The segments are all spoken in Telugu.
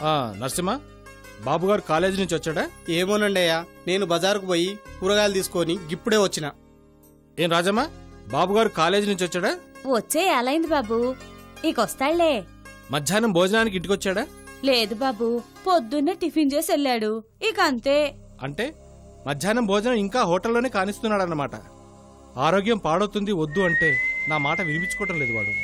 ఆ, నరసింహ బాబుగారు కాలేజీ నుంచి వచ్చాడా ఏమోనండి అయ్యా నేను బజారుకు పోయి కూరగాయలు తీసుకొని ఇప్పుడే వచ్చిన ఏం రాజమ్మ బాబుగారు కాలేజీ నుంచి వచ్చాడా వచ్చే ఎలైంది బాబు ఇకొస్తాళ్లే మధ్యాహ్నం భోజనానికి ఇంటికి వచ్చాడా లేదు బాబు పొద్దున్నే టిఫిన్ చేసి వెళ్ళాడు ఇక అంతే అంటే మధ్యాహ్నం భోజనం ఇంకా హోటల్లోనే కానిస్తున్నాడన్నమాట ఆరోగ్యం పాడవుతుంది వద్దు అంటే నా మాట వినిపించుకోవటం లేదు వాడు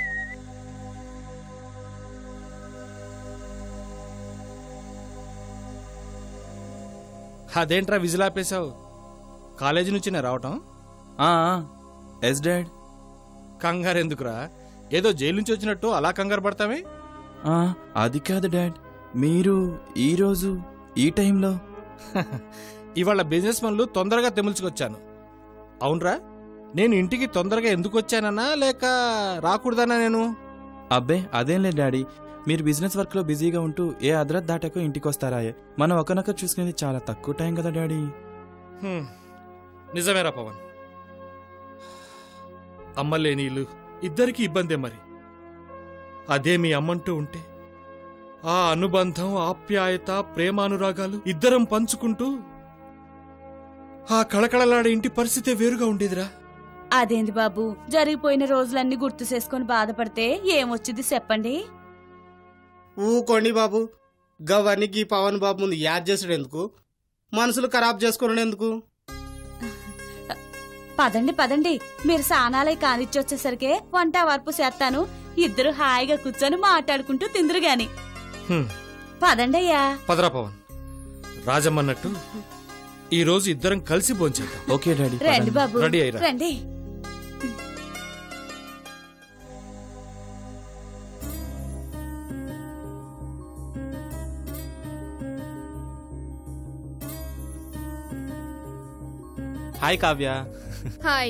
అదేంట్రా విజిలాపేశావు కాలేజీ నుంచి నేను రావటం ఎస్ డాడ్ కంగారు ఎందుకురా ఏదో జైలు నుంచి వచ్చినట్టు అలా కంగారు పడతామే అది కాదు డాడ్ మీరు ఈరోజు ఈ టైంలో ఇవాళ బిజినెస్ పనులు తొందరగా తెముల్చుకొచ్చాను అవునరా నేను ఇంటికి తొందరగా ఎందుకు వచ్చానన్నా లేక రాకూడదన్నా నేను అబ్బే అదేం లేదు డాడీ మీరు బిజినెస్ వర్క్లో బిజీగా ఉంటూ ఏ అదరత్ దాటాకో ఇంటికి వస్తారా మనం ఒకనొకరు చూసుకునేది చాలా తక్కువ టైం కదా డాడీ హ్మ్, నిజమేరా పవన్ అమ్మ లేని ఇల్లు ఇద్దరికి ఇబ్బందే మరి అదే మీ అమ్మంటూ ఉంటే ఆ అనుబంధం ఆప్యాయత ప్రేమానురాగాలు ఇద్దరం పంచుకుంటూ ఆ కళకళలాడే ఇంటి పరిస్థితే వేరుగా ఉండేదిరా అదేంది బాబు జరిగిపోయిన రోజులన్నీ గుర్తు చేసుకొని బాధపడితే ఏమొచ్చింది చెప్పండి ఊకోండి బాబు గవన్నీ గీ పవన్ బాబు ముందు యాద్ చేసుడు ఎందుకు మనసులు ఖరాబ్ చేసుకోవడం ఎందుకు పదండి పదండి మీరు సానాలై కానిచ్చొచ్చేసరికి వంట వరపు చేస్తాను ఇద్దరు హాయిగా కూర్చొని మాట్లాడుకుంటూ తిందురు గాని హ్మ్, పదండి అయ్యా పదరా పవన్ రాజమ్మన్నట్టు ఈ రోజు ఇద్దరం కలిసి భోంచేద్దాం ఓకే డాడీ రండి పదండి. బాబు రెడీ అయ్యిరా. రండి హాయ్ కావ్య హాయ్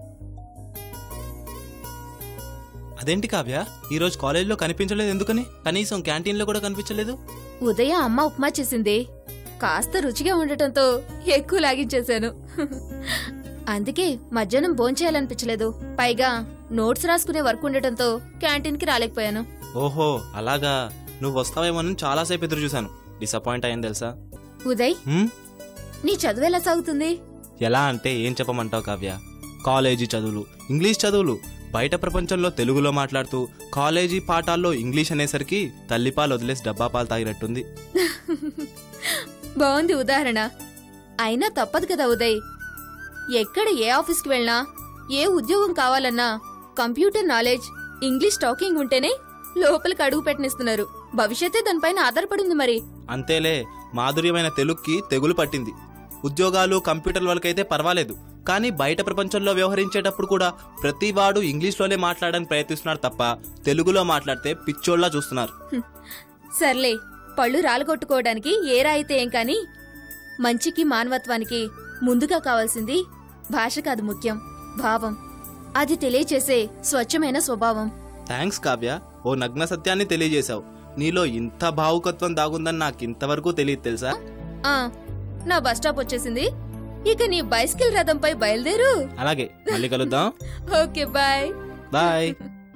అదేంటి కావ్య ఈ రోజు కాలేజీలో కనిపించలేదు ఎందుకని కనీసం క్యాంటీన్లో కూడా కనిపించలేదు ఉదయం అమ్మ ఉప్మా చేసింది కాస్త రుచిగా ఉండటంతో ఎక్కువ లాగించేశాను అందుకే మధ్యాహ్నం భోంచేయాలనిపించలేదు పైగా నోట్స్ రాసుకునే వర్క్ ఉండటంతో క్యాంటీన్కి రాలేకపోయాను ఓహో అలాగా నువ్వు వస్తావేమోనని చాలాసేపు ఎదురు చూశాను డిసప్పాయింట్ అయ్యాను తెలుసా ఉదయ్ హ్మ్? నీ చదువు ఎలా సాగుతుంది ఎలా అంటే ఏం చెప్పమంటావు కావ్య కాలేజీ చదువులు ఇంగ్లీష్ చదువులు బయట ప్రపంచంలో తెలుగులో మాట్లాడుతూ కాలేజీ పాఠాల్లో ఇంగ్లీష్ అనేసరికి తల్లిపాలు వదిలేసి డబ్బా పాలు తాగినట్టుంది బాగుంది ఉదాహరణ అయినా తప్పదు కదా ఉదయ్ ఎక్కడ ఏ ఆఫీస్కి వెళ్ళినా ఏ ఉద్యోగం కావాలన్నా కంప్యూటర్ నాలెడ్జ్ ఇంగ్లీష్ టాకింగ్ ఉంటేనే లోపలికి అడుగు పెట్టనిస్తున్నారు భవిష్యత్తే దానిపైన ఆధారపడి ఉంది మరి అంతేలే మాధుర్యమైన తెలుగుకి తెగులు పట్టింది ఉద్యోగాలు కంప్యూటర్ వాళ్ళకైతే పర్వాలేదు కానీ బయట ప్రపంచంలో వ్యవహరించేటప్పుడు కూడా ప్రతి వాడు ఇంగ్లీష్లోనే మాట్లాడడానికి ప్రయత్నిస్తున్నారు తప్ప తెలుగులో మాట్లాడితే పిచ్చోళ్ళ చూస్తున్నారు సర్లే పళ్ళు రాలగొట్టుకోవడానికి ఏ రాయితే ఏం కాని మంచికి మానవత్వానికి ముందుగా కావాల్సింది భాష కాదు ముఖ్యం భావం అది తెలియచేసే స్వచ్ఛమైన స్వభావం థ్యాంక్స్ కావ్య ఓ నగ్న సత్యాన్ని తెలియజేశావు నీలో ఇంత భావుకత్వం దాగుందని నాకు ఇంతవరకు తెలియదు తెలుసా ఆ నా బస్ స్టాప్ వచ్చేసింది ఇక నీ బైసికల్ రథంపై బయలుదేరు అలాగే మళ్ళీ కలుద్దాం ఓకే బాయ్ బాయ్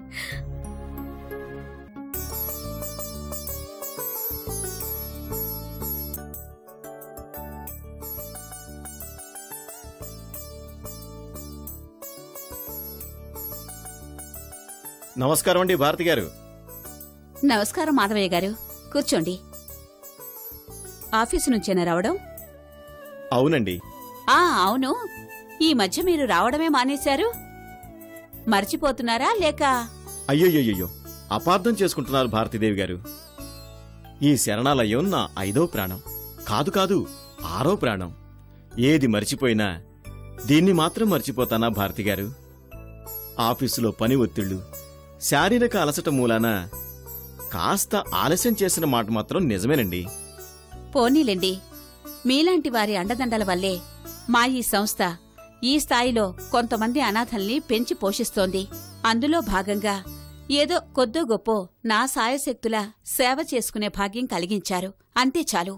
నమస్కారం అండి భారతి గారు నమస్కారం మాధవయ్య గారు కూర్చోండి ఆఫీసు నుంచేనా రావడం అవునండి ఆ అవును ఈ మధ్య మీరు రావడమే మానేశారు మర్చిపోతున్నారా లేక అయ్యయ్యో అపార్థం చేసుకుంటున్నారు భారతీదేవి గారు ఈ శరణాలయం నా ఐదో ప్రాణం కాదు కాదు ఆరో ప్రాణం ఏది మర్చిపోయినా దీన్ని మాత్రం మర్చిపోతానా భారతి గారు ఆఫీసులో పని ఒత్తిళ్లు శారీరక అలసట మూలాన కాస్త ఆలస్యం చేసిన మాట మాత్రం నిజమేనండి పోనీలెండి మీలాంటి వారి అండదండల వల్లే మా ఈ సంస్థ ఈ స్థాయిలో కొంతమంది అనాథల్ని పెంచి పోషిస్తోంది అందులో భాగంగా ఏదో కొద్దో గొప్పో నా సాయశక్తుల సేవ చేసుకునే భాగ్యం కలిగించారు అంతే చాలు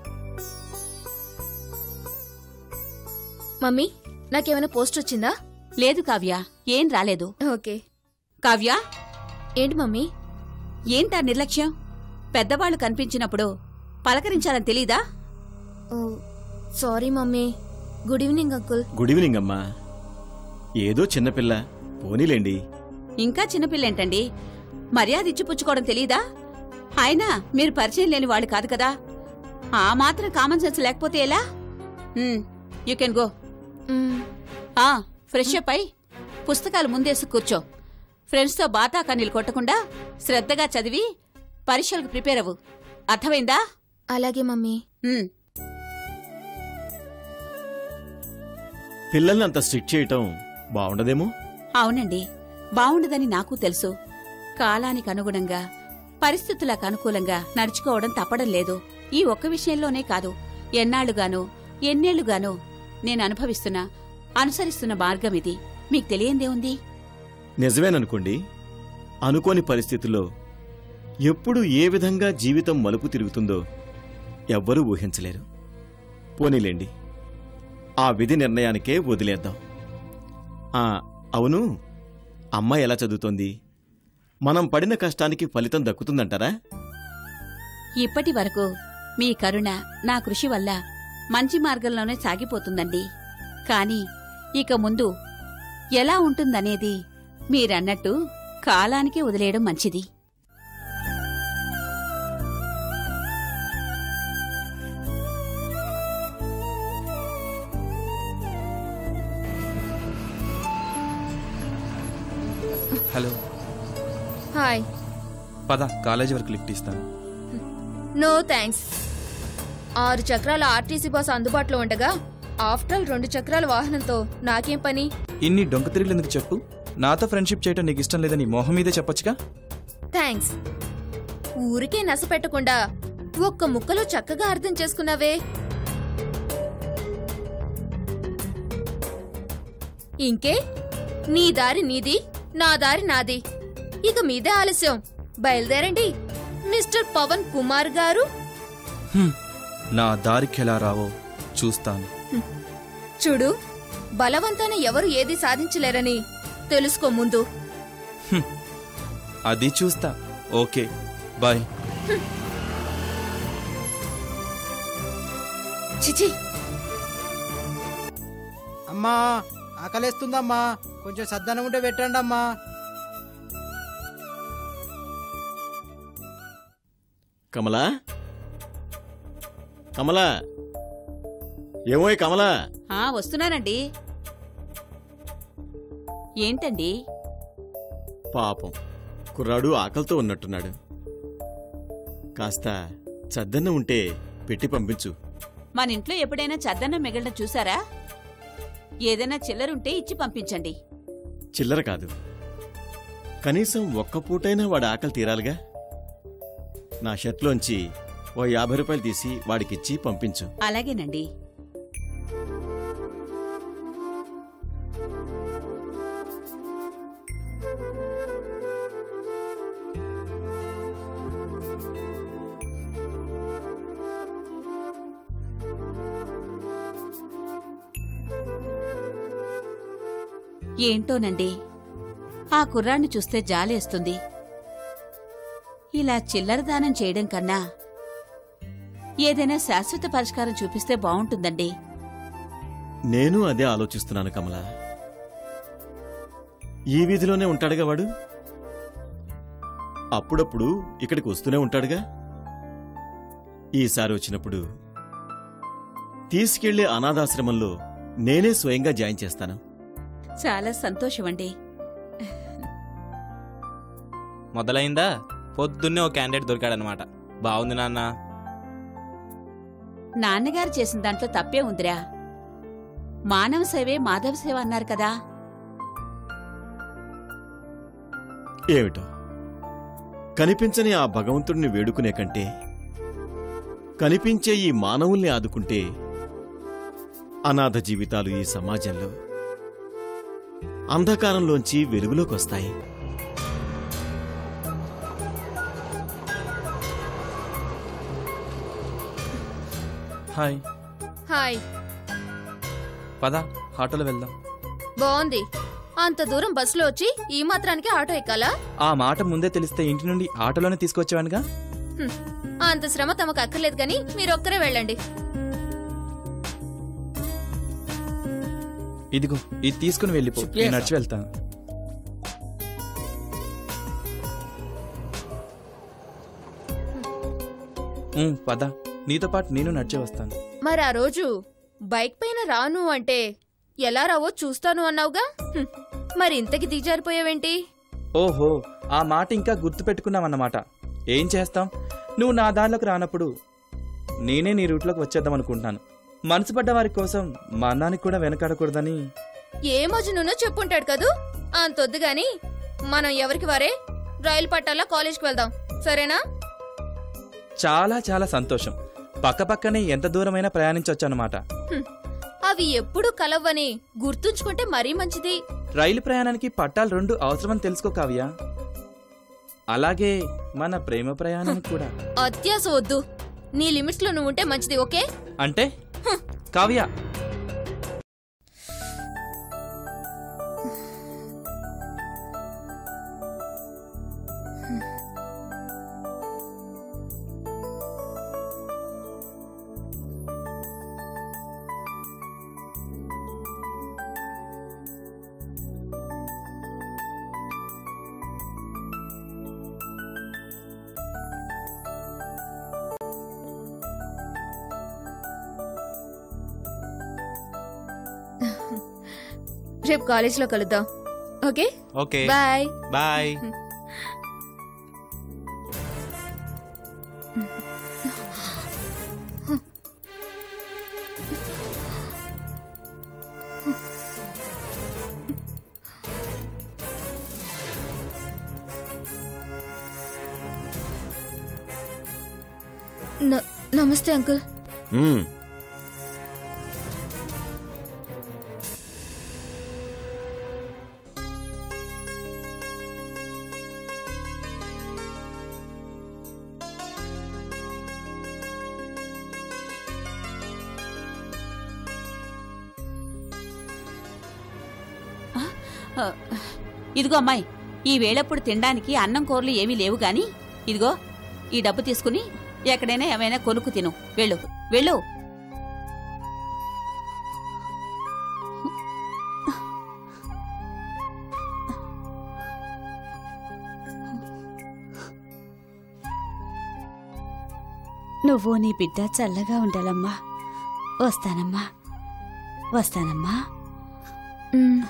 మమ్మీ నాకేమైనా పోస్ట్ వచ్చిందా లేదు కావ్య ఏం రాలేదు ఓకే కావ్య ఏంటి మమ్మీ ఏంటా నిర్లక్ష్యం పెద్దవాళ్లు కనిపించినప్పుడు పలకరించాలని తెలీదా oh sorry mummy good evening uncle good evening అమ్మా ఏదో చిన్నపిల్ల పోనీలేండి ఇంకా చిన్నపిల్లేంటండి మర్యాద ఇచ్చి పుచ్చుకోవడం తెలీదా అయినా మీరు పరిచయం లేని వాళ్ళు కాదు కదా ఆ మాత్రం కామన్ సెన్స్ లేకపోతే ఎలా యూ కెన్ గో మ్, ఆ ఫ్రెష్ అప్ అయి పుస్తకాలు ముందేసి కూర్చో ఫ్రెండ్స్తో బాతా కన్నీళ్ళు కొట్టకుండా శ్రద్ధగా చదివి పరీక్షలకు ప్రిపేర్ అవ్వు అర్థమైందా అలాగే మమ్మీ ఉమ్, పిల్లల్ని అంత స్ట్రిక్ట్ చేయటం బాగుండదేమో అవునండి బావుండదని నాకు తెలుసు కాలానికి అనుగుణంగా పరిస్థితులకు అనుకూలంగా నడుచుకోవడం తప్పడం లేదు ఈ ఒక్క విషయంలోనే కాదు ఎన్నాళ్లుగానో ఎన్నేళ్లుగానో నేను అనుభవిస్తున్న అనుసరిస్తున్న మార్గం ఇది మీకు తెలియందే ఉంది నిజమేననుకోండి అనుకోని పరిస్థితుల్లో ఎప్పుడు ఏ విధంగా జీవితం మలుపు తిరుగుతుందో ఎవ్వరూ ఊహించలేరు పోనీలేండి ఆ విధి నిర్ణయానికే వదిలేద్దాం ఆ అవును అమ్మ ఎలా చదువుతోంది మనం పడిన కష్టానికి ఫలితం దక్కుతుందంటారా ఇప్పటి వరకు మీ కరుణ నా కృషి వల్ల మంచి మార్గంలోనే సాగిపోతుందండి కాని ఇక ముందు ఎలా ఉంటుందనేది మీరన్నట్టు కాలానికి వదిలేయడం మంచిది హలో హాయ్ పద కాలేజీ వరకు లిఫ్ట్ ఇస్తాను నో థ్యాంక్స్ ఆరు చక్రాల ఆర్టీసీ బస్ అందుబాటులో ఉండగా ఆఫ్టర్ ఆల్ రెండు చక్రాల వాహనంతో నాకేం పని ఇన్ని డొంక తిరుగులు ఎందుకు చెప్పు నాతో ఫ్రెండ్షిప్ చేయటం నీకు ఇష్టం లేదని మొహం మీదే చెప్పొచ్చుగా థ్యాంక్స్ ఊరికే నస పెట్టకుండా ఒక్క ముక్కలో చక్కగా అర్థం చేసుకున్నావే ఇంకే నీ దారి నీది నా దారి నాది ఇక మీదే ఆలస్యం బయలుదేరండి మిస్టర్ పవన్ కుమార్ గారు హ్మ్, నా దారికి ఎలా రావో చూస్తాను చూడు బలవంతాన ఎవరు ఏది సాధించలేరని తెలుసుకో ముందు అది చూస్తా ఓకే బాయ్ చిచి అమ్మా ఆకలేస్తుందమ్మా కొంచెం సద్దనం ఉంటే పెట్టండి అమ్మా కమలా కమలా ఏమోయ్ కమలా ఆ వస్తున్నానండి ఏంటండి పాపం కుర్రాడు ఆకలితో ఉన్నట్టున్నాడు కాస్త చద్దన్న ఉంటే పెట్టి పంపించు మన ఇంట్లో ఎప్పుడైనా చద్దన్నం మిగలడం చూసారా ఏదైనా చిల్లరుంటే ఇచ్చి పంపించండి చిల్లర కాదు కనీసం ఒక్క పూటైనా వాడి ఆకలి తీరాలిగా నా షర్ట్లోంచి ఓ యాభై రూపాయలు తీసి వాడికిచ్చి పంపించు అలాగేనండి ఏంటోనండి ఆ కుర్రాన్ని చూస్తే జాలేస్తుంది ఇలా చిల్లర దానం చేయడం కన్నా ఏదైనా శాశ్వత పరిష్కారం చూపిస్తే బావుంటుందండి నేను అదే ఆలోచిస్తున్నాను కమల ఈ వీధిలోనే ఉంటాడుగా వాడు అప్పుడప్పుడు ఇక్కడికి వస్తూనే ఉంటాడుగా ఈసారి వచ్చినప్పుడు తీసుకెళ్లే అనాథాశ్రమంలో నేనే స్వయంగా జాయిన్ చేస్తాను చాలా సంతోషమండి మొదలైందా పొద్దున్నే ఓ క్యాండిడేట్ దొరికాడనమాట బాగుంది నాన్న నాన్నగారు చేసిన దాంట్లో తప్పే ఉందిరా మానవ సేవే మాధవ సేవ అన్నారు కదా ఏమిటో కనిపించని ఆ భగవంతుడిని వేడుకునే కంటే కనిపించే ఈ మానవుల్ని ఆదుకుంటే అనాథ జీవితాలు ఈ సమాజంలో అంధకారంలోంచి వెలుగులోకొస్తాయి హాయ్ హాయ్ పద ఆటోలో వెళ్దాం బాగుంది అంత దూరం బస్సులో వచ్చి ఈ మాత్రానికి ఆటో ఎక్కాలా ఆ మాట ముందే తెలిస్తే ఇంటి నుండి ఆటోలోనే తీసుకొచ్చేవానుగా హ్మ్. అంత శ్రమ తమకు అక్కర్లేదు కానీ మీరొక్కరే వెళ్ళండి ఇదిగో ఇది తీసుకుని వెళ్ళిపో నేను నడిచి వెళ్తాను ఉమ్, పద నీతో పాటు నేను నడిచే వస్తాను మరి ఆ రోజు బైక్ పైన రాను అంటే ఎలా రావో చూస్తాను అన్నావుగా హ్మ్. మరి ఇంతకి దిగజారిపోయావేంటి ఓహో ఆ మాట ఇంకా గుర్తు పెట్టుకున్నావన్నమాట ఏం చేస్తాం నువ్వు నా దారిలోకి రానప్పుడు నేనే నీ రూట్లోకి వచ్చేద్దాం అనుకుంటున్నాను మనసు పడ్డ వారి కోసం మా అన్నానికి కూడా వెనకాడకూడదని ఏ మజునునో చెప్పుంటాడు కదూ అంతొద్దు గాని మనం ఎవరికి వారే రైలు పట్టాలా కాలేజ్కి వెళ్దాం సరేనా చాలా చాలా సంతోషం పక్కపక్కనే ఎంత దూరమైనా ప్రయాణించవచ్చు హ్మ్. అవి ఎప్పుడు కలవ్వని గుర్తుంచుకుంటే మరీ మంచిది రైలు ప్రయాణానికి పట్టాలు రెండు అవసరమని తెలుసుకో కావ్య అలాగే మన ప్రేమ ప్రయాణానికి కూడా అత్యాస వద్దు నీ లిమిట్స్ లో నువ్వు ఉంటే మంచిది ఓకే అంటే కావ్య రేపు కాలేజ్ లో కలుద్దాం ఓకే ఓకే బాయ్ బాయ్ న- నమస్తే అంకుల్ మ్మ్. ఆ, ఇదిగో అమ్మాయి ఈ వేళప్పుడు తినడానికి అన్నం కూరలు ఏమీ లేవు గాని ఇదిగో ఈ డబ్బు తీసుకుని ఎక్కడైనా ఏమైనా కొనుక్కు తిను వెళ్ళు వెళ్ళు నువ్వు నీ బిడ్డ చల్లగా ఉండాలమ్మా వస్తానమ్మా వస్తానమ్మా మ్,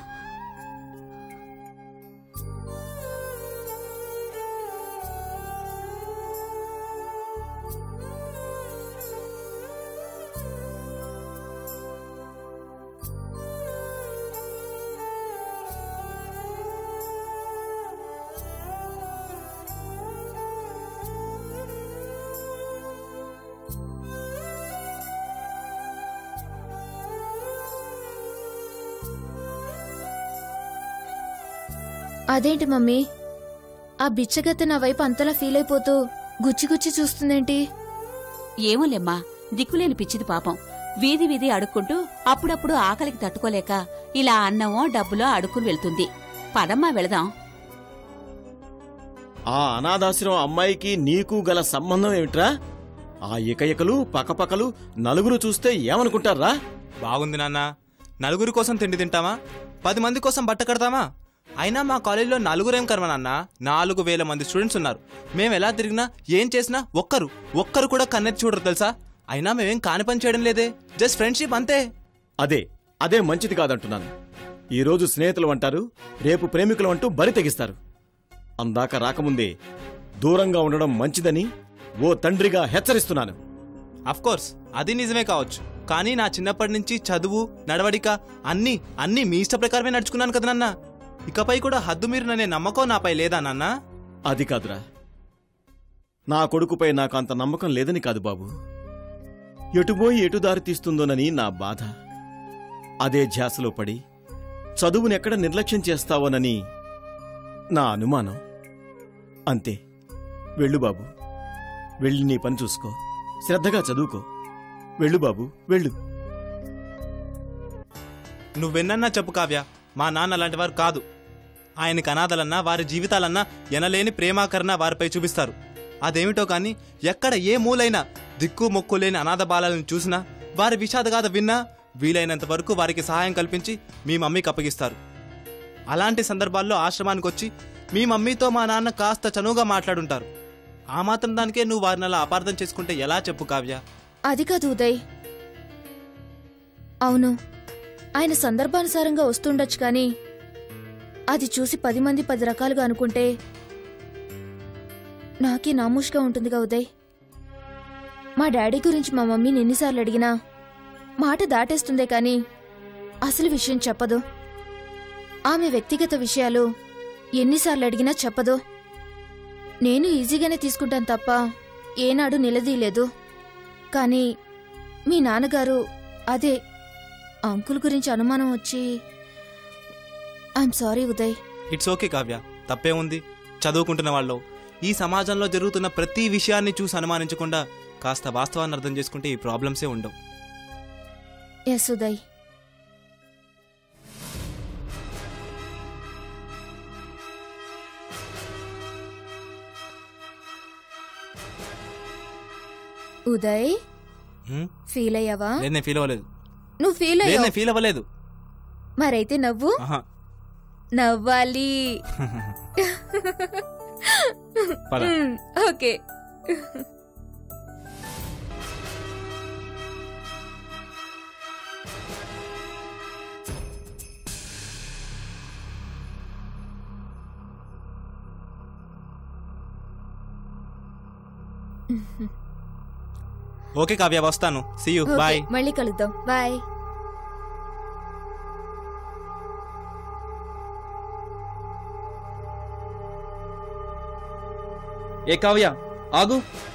అదేంటి మమ్మీ ఆ బిచ్చగత్తె నా వైపు అంతలా ఫీల్ అయిపోతూ గుచ్చి గుచ్చి చూస్తుందేంటి ఏమోలేమ్మా దిక్కులేని పిచ్చిది పాపం వీధి వీధి అడుక్కుంటూ అప్పుడప్పుడు ఆకలికి తట్టుకోలేక ఇలా అన్నమో డబ్బులో అడుక్కుని వెళ్తుంది పదమ్మా వెళదాం ఆ అనాథాశ్రమం అమ్మాయికి నీకు గల సంబంధం ఏమిట్రా ఆ ఇకయికలు పకపకలు నలుగురు చూస్తే ఏమనుకుంటారా బాగుంది నాన్న నలుగురి కోసం తిండి తింటామా పది మంది కోసం బట్ట కడతామా అయినా మా కాలేజీలో నలుగురేం కర్మ నాన్న నాలుగు వేల మంది స్టూడెంట్స్ ఉన్నారు మేము ఎలా తిరిగినా ఏం చేసినా ఒక్కరు ఒక్కరు కూడా కన్నెత్తి చూడరు తెలుసా అయినా మేమేం కాని పని చేయడం లేదే జస్ట్ ఫ్రెండ్షిప్ అంతే అదే అదే మంచిది కాదంటున్నాను ఈరోజు స్నేహితులు అంటారు రేపు ప్రేమికులు అంటూ బరి తెగిస్తారు అందాక రాకముందే దూరంగా ఉండడం మంచిదని ఓ తండ్రిగా హెచ్చరిస్తున్నాను కోర్స్ అది నిజమే కావచ్చు కానీ నా చిన్నప్పటి నుంచి చదువు నడవడిక అన్నీ అన్నీ మీ ఇష్ట ప్రకారమే నడుచుకున్నాను కదా నాన్న ఇకపై కూడా హద్దు మీరు నన్నే నమ్మకం నాపై లేదా నాన్న అది కాదురా నా కొడుకుపై నాకు అంత నమ్మకం లేదని కాదు బాబు ఎటుపోయి ఎటు దారి తీస్తుందోనని నా బాధ అదే ధ్యాసలో పడి చదువునెక్కడ నిర్లక్ష్యం చేస్తావోనని నా అనుమానం అంతే వెళ్ళు బాబు వెళ్ళి నీ పని చూసుకో శ్రద్ధగా చదువుకో వెళ్ళు బాబు వెళ్ళు నువ్వెన్నన్నా చెప్పు కావ్య మా నాన్న అలాంటి వారు కాదు ఆయనకి అనాథలన్నా వారి జీవితాలన్నా ఎనలేని ప్రేమాకరణ వారిపై చూపిస్తారు అదేమిటో కానీ ఎక్కడ ఏ మూలైనా దిక్కు మొక్కు లేని అనాథ బాలలను చూసినా వారి విషాదగాథ విన్నా వీలైనంత వరకు వారికి సహాయం కల్పించి మీ మమ్మీకి అప్పగిస్తారు అలాంటి సందర్భాల్లో ఆశ్రమానికి వచ్చి మీ మమ్మీతో మా నాన్న కాస్త చనువుగా మాట్లాడుంటారు ఆ మాత్రం దానికే నువ్వు వారిని అలా అపార్థం చేసుకుంటే ఎలా చెప్పు కావ్య అది కాదు ఉదయ్ అవును ఆయన సందర్భానుసారంగా వస్తుండొచ్చు కానీ అది చూసి పది మంది పది రకాలుగా అనుకుంటే నాకే నామూష్గా ఉంటుందిగా ఉదయ్ మా డాడీ గురించి మా మమ్మీని ఎన్నిసార్లు అడిగినా మాట దాటేస్తుందే కానీ అసలు విషయం చెప్పదు ఆమె వ్యక్తిగత విషయాలు ఎన్నిసార్లు అడిగినా చెప్పదు నేను ఈజీగానే తీసుకుంటాను తప్ప ఏనాడు నిలదీయలేదు కానీ మీ నాన్నగారు అదే అంకుల్ గురించి అనుమానం వచ్చి I'm sorry Uday it's okay Kavya తప్పే ఉంది చదువుకుంటున్న వాళ్ళు ఈ సమాజంలో జరుగుతున్న ప్రతి విషయాన్ని చూసి అనుమానించకుండా కాస్త వాస్తవాన్ని అర్థం చేసుకుంటే ఈ ప్రాబ్లమ్సే ఉండవు ఎస్ ఉదయ్ ఉదయ్ హ్మ్? ఫీల్ అయ్యావా లేదు నేను ఫీల్ అవ్వలేదు నువ్వు ఫీల్ లేదు అయ్యావు నేను ఫీల్ అవ్వలేదు మరైతే నవ్వు ఆహా. నవ్వాలి పద. మ్, ఓకే ఓకే కావ్య వస్తాను సీ యూ ఓకే, బాయ్ మళ్ళీ కలుద్దాం బాయ్ ఏ కావ్య ఆగు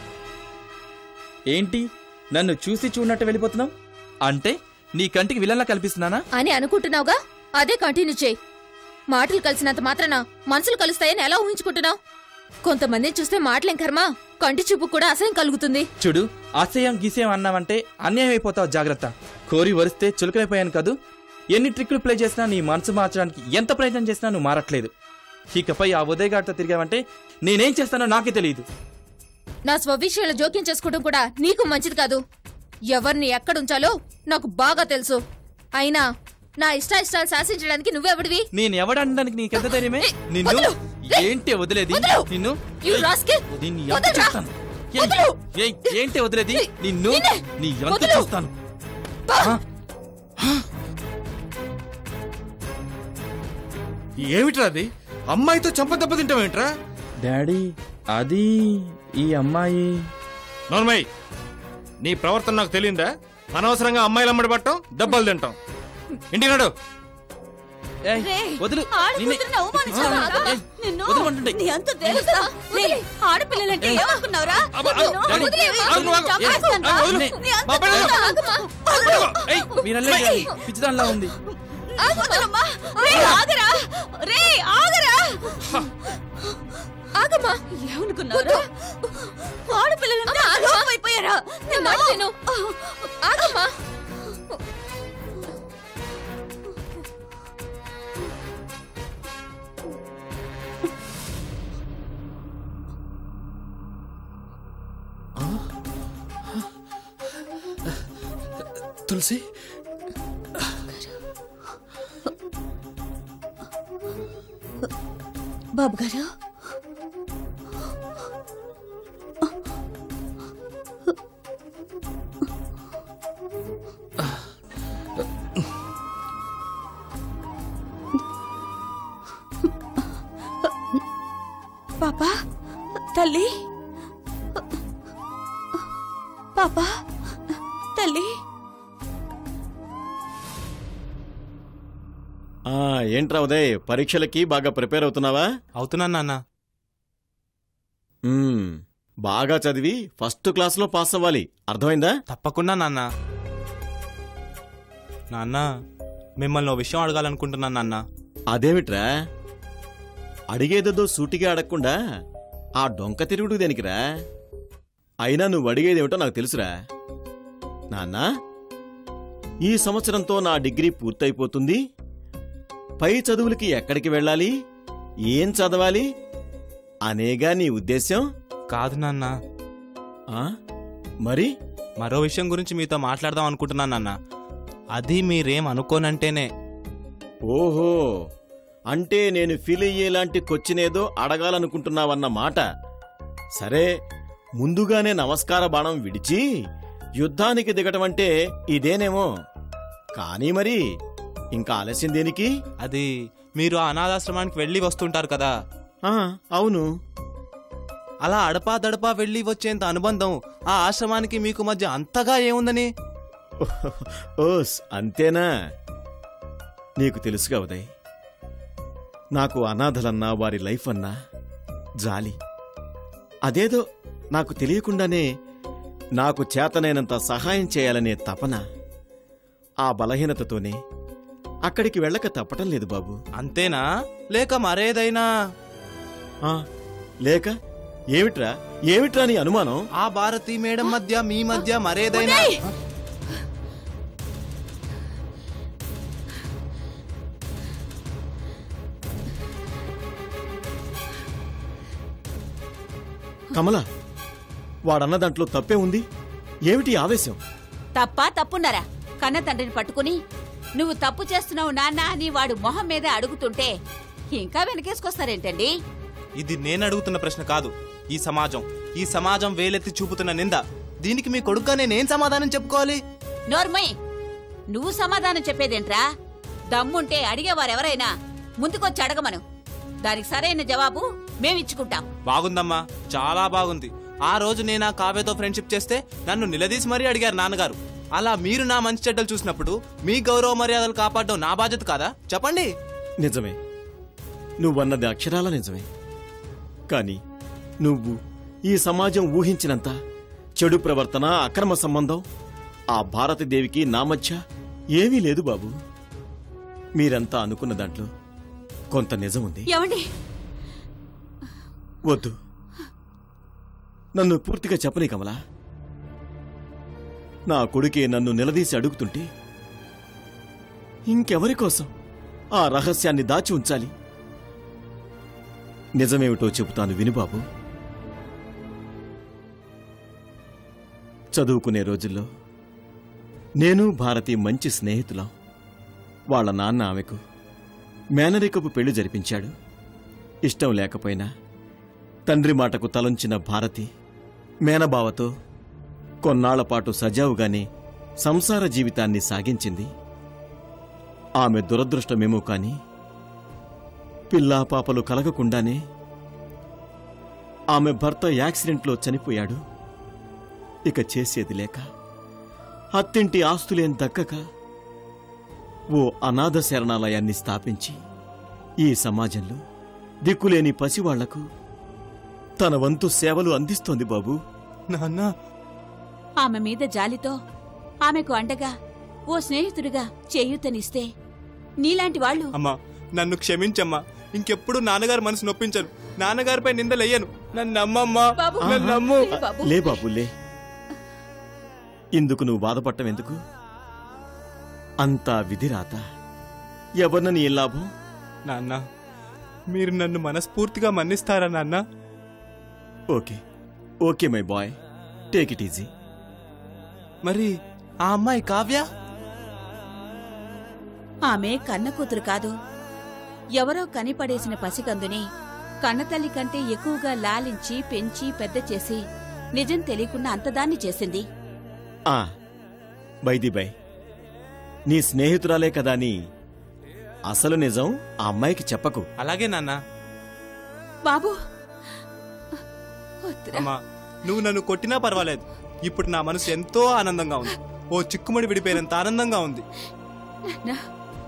ఏంటి నన్ను చూసి చూడనట్టు వెళ్ళిపోతున్నావు అంటే నీ కంటికి విలన్లా కల్పిస్తున్నానా అని అనుకుంటున్నావుగా అదే కంటిన్యూ చేయి మాటలు కలిసినంత మాత్రాన మనసులు కలుస్తాయని ఎలా ఊహించుకుంటున్నావు కొంతమందిని చూస్తే మాటలేం కర్మ కంటి చూపు కూడా అసహ్యం కలుగుతుంది చూడు అసహ్యం గీసేయం అన్నావంటే అన్యాయం అయిపోతావు జాగ్రత్త కోరి వరిస్తే చులకైపోయాను కదూ ఎన్ని ట్రిక్లు ప్లే చేసినా నీ మనసు మార్చడానికి ఎంత ప్రయత్నం చేసినా నువ్వు మారట్లేదు ఇకపై ఆ ఉదయగాడితో తిరిగావంటే నేనేం చేస్తానో నాకే తెలియదు నా స్వవిషయంలో జోక్యం చేసుకోవడం కూడా నీకు మంచిది కాదు ఎవరిని ఎక్కడుంచాలో నాకు బాగా తెలుసు అయినా నా ఇష్టాయిష్టాలు శాసించడానికి నువ్వెవడివి నేను ఎవడనడానికి నీకెంత ధైర్యమే నిన్ను వదలు! ఏంటి వదిలేది వదలు! నిన్ను You ఏయ్, rascal! నిన్ను ఎంత వదలరా! చూస్తాను ఏయ్, వదలు! ఏయ్, ఏంటి వదిలేది ఏయ్, నిన్ను నిన్నే! నీ ఎంత వదలు! చూస్తాను ఏమిట్రా అది అమ్మాయితో చంప దెబ్బ తింటావేంట్రా డాడీ అది ఈ అమ్మాయి నోర్మయ్ నీ ప్రవర్తన నాకు తెలియందా అనవసరంగా అమ్మాయిలు అమ్మడి పట్టం దెబ్బలు తింటాం ఇంటి నడు ఏయ్, వదులు నిన్నే. ఆడకూతురుని అవమానించావా? ఏయ్, నిన్ను వదలమంటుంటే. నీ అంత తెలుసా రే, ఆడపిల్లలంటే ఏమనుకున్నావురా అబ్బా, నిన్ను డాడీ, వదిలేయ్. ఆగు, నువ్వు ఆగు. ఏయ్, చంపేస్తాను. ఆగు, వదిలు. నీ అంత మా పిల్లలు. తెలుసా? వదలు. ఏయ్, మీరల్లే డాడీ, పిచ్చిదానిలా ఉంది వదలమ్మా. రే, ఆగరా రే ఆగరా ఆగమ్మా ఏమనుకున్నావురా ఆడపిల్లలంటే అయిపోయారా నా మాట విను. ఆగమ్మా తులసి బాబు గారు పాపా తల్లి పాపా తల్లి ఆ ఏంట్రా ఉదయ్ పరీక్షలకి బాగా ప్రిపేర్ అవుతున్నావా అవుతున్నాను నాన్న మ్మ్, బాగా చదివి ఫస్ట్ క్లాస్లో పాస్ అవ్వాలి అర్థమైందా తప్పకుండా నాన్న నాన్న మిమ్మల్ని ఓ విషయం అడగాలనుకుంటున్నాను నాన్న అదేమిట్రా అడిగేదేదో సూటిగా అడగకుండా ఆ డొంక తిరుగుడు దేనికిరా అయినా నువ్వు అడిగేదేమిటో నాకు తెలుసురా నాన్నా ఈ సంవత్సరంతో నా డిగ్రీ పూర్తయిపోతుంది పై చదువులకి ఎక్కడికి వెళ్ళాలి ఏం చదవాలి అనేగా నీ ఉద్దేశ్యం కాదు నాన్న ఆ? మరి మరో విషయం గురించి మీతో మాట్లాడదాం అనుకుంటున్నాను నాన్న అది మీరేం అనుకోనంటేనే ఓహో అంటే నేను ఫీల్ అయ్యేలాంటి కొచ్చినేదో అడగాలనుకుంటున్నావన్న మాట సరే ముందుగానే నమస్కార బాణం విడిచి యుద్ధానికి దిగటం అంటే ఇదేనేమో కానీ మరి ఇంకా ఆలస్యం దేనికి అది మీరు ఆ అనాథాశ్రమానికి వెళ్ళి వస్తుంటారు కదా ఆ, అవును అలా అడపా దడపా వెళ్ళి వచ్చేంత అనుబంధం ఆ ఆశ్రమానికి మీకు మధ్య అంతగా ఏముందని ఓస్ అంతేనా నీకు తెలుసుగా ఉదయ్ నాకు అనాథలన్నా వారి లైఫ్ అన్నా జాలి అదేదో నాకు తెలియకుండానే నాకు చేతనైనంత సహాయం చేయాలనే తపన ఆ బలహీనతతోనే అక్కడికి వెళ్ళక తప్పటం లేదు బాబు అంతేనా లేక మరేదైనా ఆ, లేక ఏమిట్రా ఏమిట్రా నీ అనుమానం ఆ భారతి మేడం మధ్య మీ మధ్య మరేదైనా కమల వాడన్న దాంట్లో తప్పే ఉంది ఏమిటి ఆవేశం తప్ప తప్పున్నారా కన్న తండ్రిని పట్టుకుని నువ్వు తప్పు చేస్తున్నావు నాన్న అని వాడు మొహం మీదే అడుగుతుంటే ఇంకా వెనకేసుకొస్తారేంటండి ఇది నేను అడుగుతున్న ప్రశ్న కాదు ఈ సమాజం ఈ సమాజం వేలెత్తి చూపుతున్న నింద దీనికి మీ కొడుగ్గా నేనేం సమాధానం చెప్పుకోవాలి నోర్మయ్ నువ్వు సమాధానం చెప్పేదేంట్రా దమ్ముంటే అడిగేవారెవరైనా ముందుకొచ్చి అడగమను దానికి సరైన జవాబు మేమిచ్చుకుంటాం బాగుందమ్మా చాలా బాగుంది ఆ రోజు నేను ఆ కావ్యతో ఫ్రెండ్షిప్ చేస్తే నన్ను నిలదీసి మరీ అడిగారు నాన్నగారు అలా మీరు నా మంచి చెడ్డలు చూసినప్పుడు మీ గౌరవ మర్యాదలు కాపాడడం నా బాధ్యత కాదా చెప్పండి నిజమే నువ్వన్నది అక్షరాల నిజమే కాని నువ్వు ఈ సమాజం ఊహించినంత చెడు ప్రవర్తన అక్రమ సంబంధం ఆ భారతదేవికి నా మధ్య ఏమీ లేదు బాబు మీరంతా అనుకున్న దాంట్లో కొంత నిజముంది ఏమండి వద్దు నన్ను పూర్తిగా చెప్పని కమలా నా కొడుకే నన్ను నిలదీసి అడుగుతుంటే ఇంకెవరి కోసం ఆ రహస్యాన్ని దాచి ఉంచాలి నిజమేమిటో చెబుతాను వినుబాబు చదువుకునే రోజుల్లో నేను భారతి మంచి స్నేహితులం వాళ్ళ నాన్న ఆమెకు మేనరికపు పెళ్లి జరిపించాడు ఇష్టం లేకపోయినా తండ్రి మాటకు తలంచిన భారతి మేనబావతో కొన్నాళ్లపాటు సజావుగానే సంసార జీవితాన్ని సాగించింది ఆమె దురదృష్టమేమో కాని పిల్లా పాపలు కలగకుండానే ఆమె భర్త యాక్సిడెంట్లో చనిపోయాడు ఇక చేసేది లేక అత్తింటి ఆస్తులేం దక్కక ఓ అనాథ శరణాలయాన్ని స్థాపించి ఈ సమాజంలో దిక్కులేని పసివాళ్లకు తన వంతు సేవలు అందిస్తోంది బాబు నాన్న ఆమె మీద జాలితో ఆమెకు అండగా ఓ స్నేహితుడిగా చేయూతనిస్తే నీలాంటి వాళ్ళు అమ్మా నన్ను క్షమించమ్మా ఇంకెప్పుడు నాన్నగారు మనసు నొప్పించను నాన్నగారిపై నిందలయ్యాను నన్ను నమ్మమ్మా బాబు, నన్ను నమ్ము బాబు. లే బాబు లే ఇందుకు నువ్వు బాధపడటం ఎందుకు అంతా విధిరాత ఎవరినని ఏం లాభం నాన్న మీరు నన్ను మనస్ఫూర్తిగా మన్నిస్తారా నాన్న okay okay my boy take it easy మరి ఆ అమ్మాయి కావ్య ఆమె కన్న కూతురు కాదు ఎవరో కనిపడేసిన పసికందుని కన్నతల్లి కంటే ఎక్కువగా లాలించి పెంచి పెద్ద చేసి నిజం తెలియకుండా అంతదాన్ని చేసింది ఆ బైది బై నీ స్నేహితురాలే కదా అని అసలు నిజం ఆ అమ్మాయికి చెప్పకు అలాగే నాన్న బాబు వద్దురా. అమ్మా నువ్వు నన్ను కొట్టినా పర్వాలేదు ఇప్పుడు నా మనసు ఎంతో ఆనందంగా ఉంది ఓ చిక్కుముడి విడిపోయినంత ఆనందంగా ఉంది నా-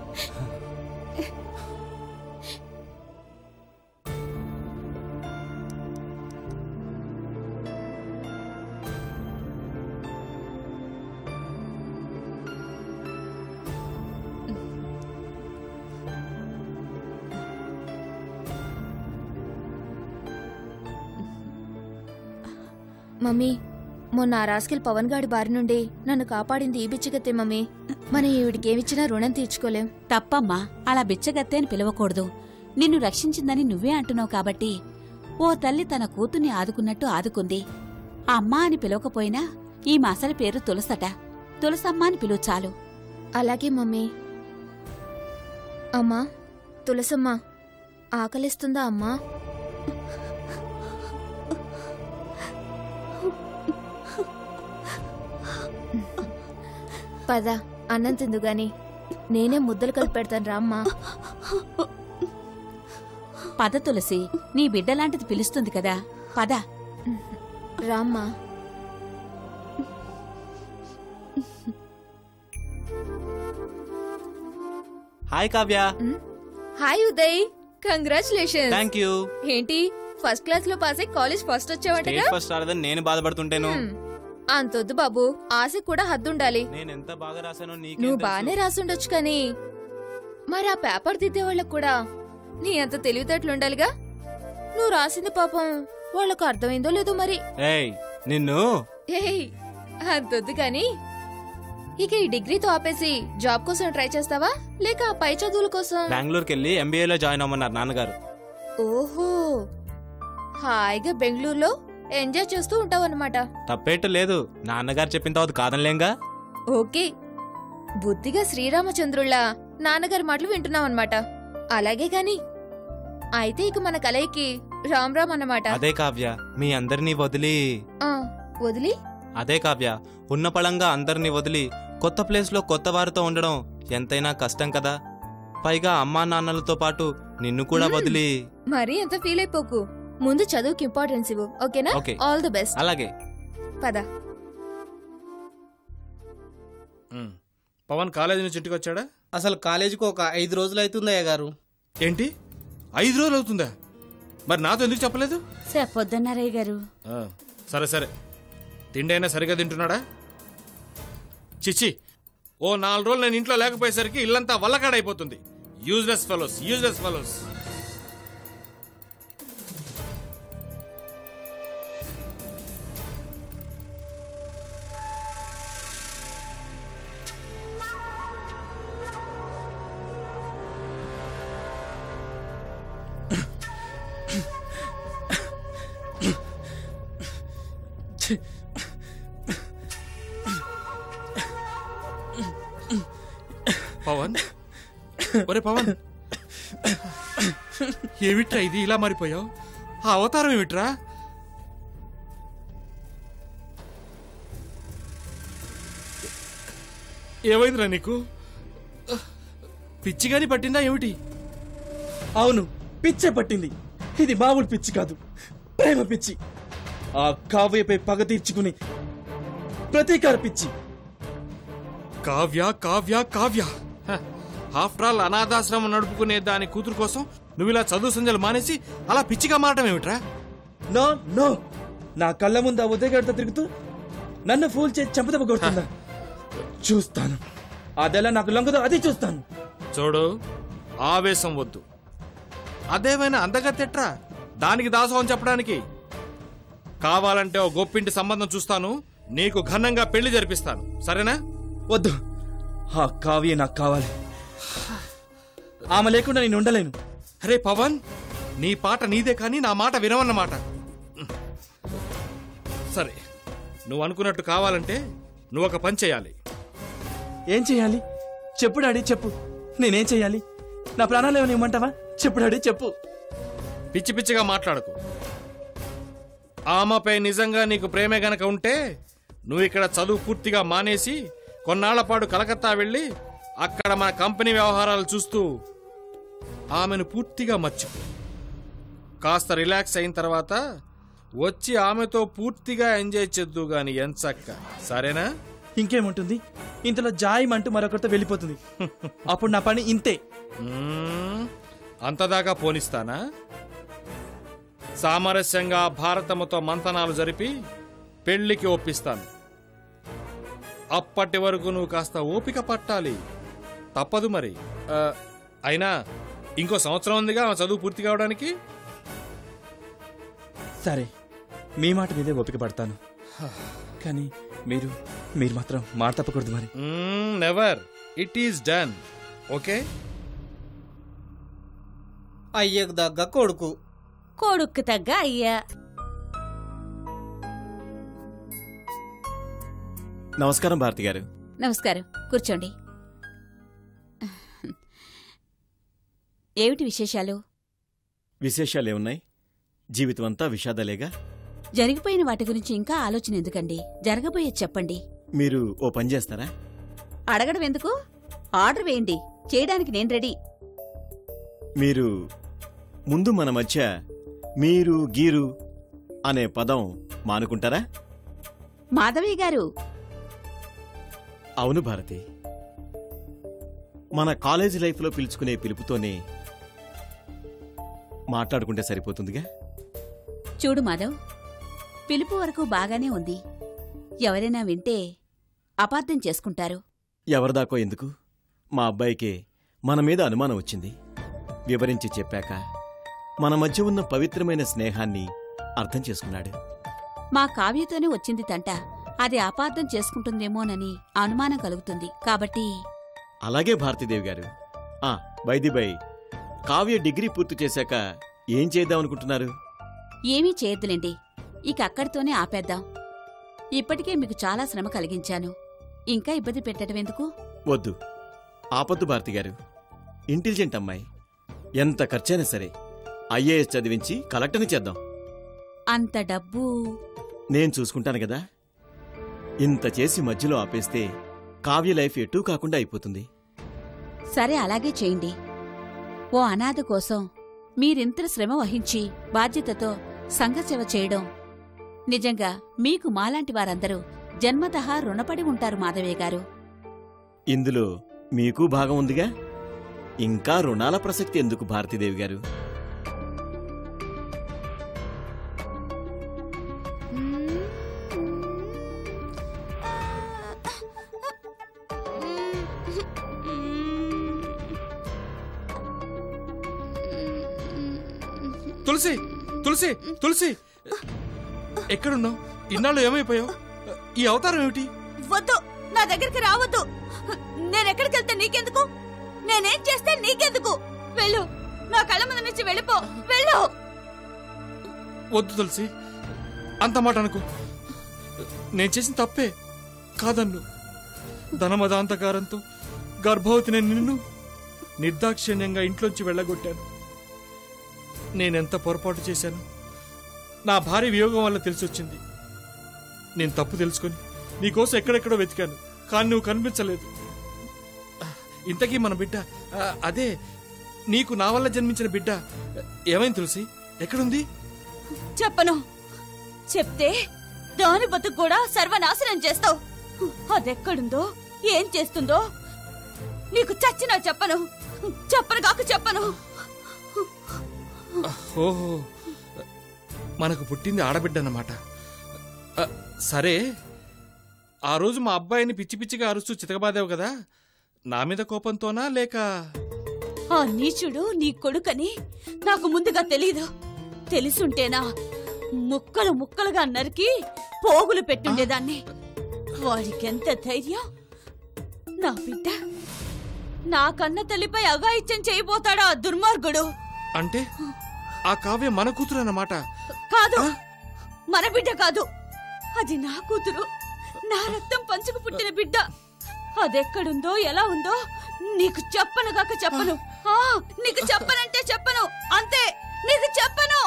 మమ్మీ మొన్న ఆ రాస్కెల్ పవన్ గాడి బారి నుండి నన్ను కాపాడింది ఈ బిచ్చగత్తే మమ్మీ మనం ఈవిడికేమిచ్చినా రుణం తీర్చుకోలేం తప్పమ్మా అలా బిచ్చగత్తే అని పిలవకూడదు నిన్ను రక్షించిందని నువ్వే అంటున్నావు కాబట్టి ఓ తల్లి తన కూతుర్ని ఆదుకున్నట్టు ఆదుకుంది అమ్మా అని పిలవకపోయినా ఈ మసలి పేరు తులసట తులసమ్మ అని పిలువు చాలు అలాగే మమ్మీ అమ్మా తులసమ్మ ఆకలిస్తుందా అమ్మా పద అన్నం తిందు గాని నేనే ముద్దలు కలిపి పెడతాను రామ్మా పద తులసి నీ బిడ్డలాంటిది పిలుస్తుంది కదా పద రామ్మా hi Kavya hi Uday congratulation thank you ఏంటి ఫస్ట్ క్లాస్ లో పాస్ అయి కాలేజ్ ఫస్ట్ వచ్చావంటగా స్టేట్ ఫస్ట్ రాలేదని నేను బాధపడుతుంటేను హ్మ్. అంతొద్దు బాబు ఆశకు కూడా హద్దుండాలి నేను ఎంత బాగా రాశానో నీకేం నువ్వు తెలుసు? బానే రాసుండొచ్చు కానీ మరి ఆ పేపర్ దిద్దే వాళ్ళకు కూడా నీ అంత తెలివితేటలు ఉండాలిగా నువ్వు రాసింది పాపం వాళ్ళకు అర్థమైందో లేదో మరి ఏయ్ నిన్ను ఏయ్ అంతొద్దు కానీ ఇక ఈ డిగ్రీతో ఆపేసి జాబ్ కోసం ట్రై చేస్తావా లేక ఆ పై చదువుల కోసం బెంగళూరుకి వెళ్ళి ఎంబీఏలో జాయిన్ అవ్వమన్నారు నాన్నగారు ఓహో హాయిగా బెంగళూరులో ఎంజాయ్ చేస్తూ ఉంటావన్నమాట తప్పేట లేదు నాన్నగారు చెప్పిన తర్వాత కాదనిలేంగా ఓకే బుద్ధిగా శ్రీరామచంద్రుళ్ళ నాన్నగారి మాటలు వింటున్నావన్నమాట అలాగే గాని అయితే ఇక మన కలయికి రామ్ రామ్ అన్నమాట అదే కావ్య మీ అందరినీ వదిలి ఆ, వదిలి అదే కావ్య ఉన్న పళంగా అందరినీ వదిలి కొత్త ప్లేస్ లో కొత్త వారితో ఉండడం ఎంతైనా కష్టం కదా పైగా అమ్మా నాన్నలతో పాటు నిన్ను కూడా మ్మ్. వదిలి మరీ ఎంత ఫీల్ అయిపోకు ముందు చదువుకి ఇంపార్టెన్స్ ఇవ్వు ఓకేనా ఓకే. ఆల్ ది బెస్ట్ అలాగే పద ఉమ్. పవన్ కాలేజీ నుంచి ఇంటికి వచ్చాడా అసలు కాలేజీకి ఒక ఐదు రోజులు అవుతుందయ్య గారు ఏంటి ఐదు రోజులు అవుతుందా మరి నాతో ఎందుకు చెప్పలేదు చెప్పొద్దన్నారయ్య గారు ఆ, సరే సరే తిండి అయినా సరిగా తింటున్నాడా చిచ్చి ఓ నాలుగు రోజులు నేను ఇంట్లో లేకపోయేసరికి ఇల్లంతా వల్లకాడైపోతుంది useless fellows useless fellows Pavan ఒరే పవన్ ఏమిట్రా ఇది ఇలా మారిపోయావు ఆ అవతారం ఏమిట్రా ఏమైందిరా నీకు పిచ్చిగాని పట్టిందా ఏమిటి అవును పిచ్చే పట్టింది ఇది మామూలు పిచ్చి కాదు ప్రేమ పిచ్చి ఆ కావ్యపై పగ తీర్చుకుని ప్రతీకార పిచ్చి కావ్య కావ్య కావ్య ఆఫ్టర్ ఆల్ అనాథాశ్రమం నడుపుకునే దాని కూతురు కోసం నువ్వు ఇలా చదువు సంజలు మానేసి అలా పిచ్చిగా మారటం ఏమిట్రా నో నో నా కళ్ళ ముందు ఆ ఉదయగాడితో తిరుగుతూ నన్ను ఫూల్ చేసి చంపదెబ్బ కొడుతుందా చూస్తాను అదెలా నాకు లొంగదో అది చూస్తాను చూడు ఆవేశం వద్దు అదేమైనా అందగత్తెట్రా దానికి దాసోహం చెప్పడానికి కావాలంటే ఓ గొప్పింటి సంబంధం చూస్తాను నీకు ఘనంగా పెళ్లి జరిపిస్తాను సరేనా వద్దు ఆ కావ్య నాకు కావాలి ఆమె లేకుండా నేను ఉండలేను అరే పవన్ నీ పాట నీదే కానీ నా మాట వినవన్నమాట సరే నువ్వు అనుకున్నట్టు కావాలంటే నువ్వు ఒక పని చేయాలి ఏం చేయాలి చెప్పు డాడీ చెప్పు నేనేం చేయాలి నా ప్రాణాలు ఏమైనా ఇవ్వమంటావా చెప్పు డాడీ చెప్పు పిచ్చి పిచ్చిగా మాట్లాడకు ఆమెపై నిజంగా నీకు ప్రేమే గనక ఉంటే నువ్వు ఇక్కడ చదువు పూర్తిగా మానేసి కొన్నాళ్ల పాటు కలకత్తా వెళ్ళి అక్కడ మన కంపెనీ వ్యవహారాలు చూస్తూ ఆమెను పూర్తిగా మర్చిపో కాస్త రిలాక్స్ అయిన తర్వాత వచ్చి ఆమెతో పూర్తిగా ఎంజాయ్ చేద్దు గాని ఎంచక్క సరేనా ఇంకేముంటుంది ఇంతలో జాయిమంటూ మరొకరితో వెళ్ళిపోతుంది అప్పుడు నా పని ఇంతే మ్మ్. అంతదాకా పోనిస్తానా సామరస్యంగా భారతముతో మంతనాలు జరిపి పెళ్లికి ఒప్పిస్తాను అప్పటి వరకు నువ్వు కాస్త ఓపిక పట్టాలి తప్పదు మరి ఆ, అయినా ఇంకో సంవత్సరం ఉందిగా ఆమె చదువు పూర్తి కావడానికి సరే మీ మాట మీదే ఓపిక పడతాను కానీ మీరు మీరు మాత్రం మాట తప్పకూడదు మరి never it is done okay అయ్యకు దగ్గ కొడుకు కొడుక్కు తగ్గ అయ్యా నమస్కారం భారతి గారు నమస్కారం కూర్చోండి ఏమిటి విశేషాలు విశేషాలేమున్నాయి జీవితం అంతా విషాదాలేగా జరిగిపోయిన వాటి గురించి ఇంకా ఆలోచన ఎందుకండి జరగబోయేది చెప్పండి మీరు ఓ పని చేస్తారా అడగడం ఎందుకు ఆర్డర్ వేయండి చేయడానికి నేను రెడీ మీరు ముందు మన మధ్య మీరు గీరు అనే పదం మానుకుంటారా మాధవయ్య గారు అవును భారతి మన కాలేజీ లైఫ్లో పిలుచుకునే పిలుపుతోనే మాట్లాడుకుంటే సరిపోతుందిగా చూడు మాధవ్ పిలుపు వరకు బాగానే ఉంది ఎవరైనా వింటే అపార్థం చేసుకుంటారు ఎవరిదాకో ఎందుకు మా అబ్బాయికే మన మీద అనుమానం వచ్చింది వివరించి చెప్పాక మన మధ్య ఉన్న పవిత్రమైన స్నేహాన్ని అర్థం చేసుకున్నాడు మా కావ్యతోనే వచ్చింది తంట అది అపార్థం చేసుకుంటుందేమోనని అనుమానం కలుగుతుంది కాబట్టి అలాగే భారతీదేవి గారు ఆ బైది బై కావ్య డిగ్రీ పూర్తి చేశాక ఏం చేద్దామనుకుంటున్నారు ఏమీ చేయొద్దులేండి ఇక అక్కడితోనే ఆపేద్దాం ఇప్పటికే మీకు చాలా శ్రమ కలిగించాను ఇంకా ఇబ్బంది పెట్టడం ఎందుకు వద్దు ఆపద్దు భారతి గారు ఇంటెలిజెంట్ అమ్మాయి ఎంత ఖర్చైనా సరే ఐఏఎస్ చదివించి కలెక్టర్ని చేద్దాం అంత డబ్బు నేను చూసుకుంటాను కదా ఇంత చేసి మధ్యలో ఆపేస్తే కావ్య లైఫ్ ఎటూ కాకుండా అయిపోతుంది సరే అలాగే చేయండి ఓ అనాథ కోసం మీరింత శ్రమ వహించి బాధ్యతతో సంఘసేవ చేయడం నిజంగా మీకు మాలాంటి వారందరూ జన్మతః రుణపడి ఉంటారు మాధవయ్య గారు ఇందులో మీకు భాగం ఉందిగా ఇంకా రుణాల ప్రసక్తి ఎందుకు భారతీదేవి గారు తులసి తులసి తులసి ఎక్కడున్నావు ఇన్నాళ్ళు ఏమైపోయావు ఈ అవతారం ఏమిటి వద్దు నా దగ్గరికి రావద్దు నేనెక్కడికి వెళ్తే నీకెందుకు నేనేం చేస్తే నీకెందుకు వెళ్ళు నా కళ్ళ ముందు నుంచి వెళ్ళిపో వెళ్ళు వద్దు తులసి అంత మాట అనుకో నేను చేసిన తప్పే కాదన్ను ధనమదాంతకారంతో గర్భవతిని నిన్ను నిర్దాక్షిణ్యంగా ఇంట్లోంచి వెళ్ళగొట్టాను నేనెంత పొరపాటు చేశాను నా భార్య వియోగం వల్ల తెలిసొచ్చింది నేను తప్పు తెలుసుకొని నీకోసం ఎక్కడెక్కడో వెతికాను కానీ నువ్వు కనిపించలేదు ఇంతకీ మన బిడ్డ ఆ, అదే నీకు నా వల్ల జన్మించిన బిడ్డ ఏమైంది తులసి ఎక్కడుంది చెప్పను చెప్తే దాని బతుకు కూడా సర్వనాశనం చేస్తావు అదెక్కడుందో ఏం చేస్తుందో నీకు చచ్చినా చెప్పను చెప్పను కాక చెప్పను ఓహో మనకు పుట్టింది ఆడబిడ్డ అన్నమాట సరే ఆ రోజు మా అబ్బాయిని పిచ్చి పిచ్చిగా అరుస్తూ చితకబాదావు కదా నా మీద కోపంతోనా లేక ఆ నీచుడు నీ కొడుకని నాకు ముందుగా తెలీదు తెలిసుంటేనా ముక్కలు ముక్కలుగా నరికి పోగులు పెట్టుండేదాన్ని వాడికెంత ధైర్యం నా బిడ్డ నా కన్న తల్లిపై అఘాయిత్యం చేయబోతాడా ఆ దుర్మార్గుడు అంటే ఆ కావ్య మన కూతురు అన్నమాట కాదు మన బిడ్డ కాదు అది నా కూతురు నా రక్తం పంచుకు పుట్టిన బిడ్డ అదెక్కడుందో ఎలా ఉందో నీకు చెప్పను కాక చెప్పను ఆ, నీకు చెప్పనంటే చెప్పను అంతే నీకు చెప్పను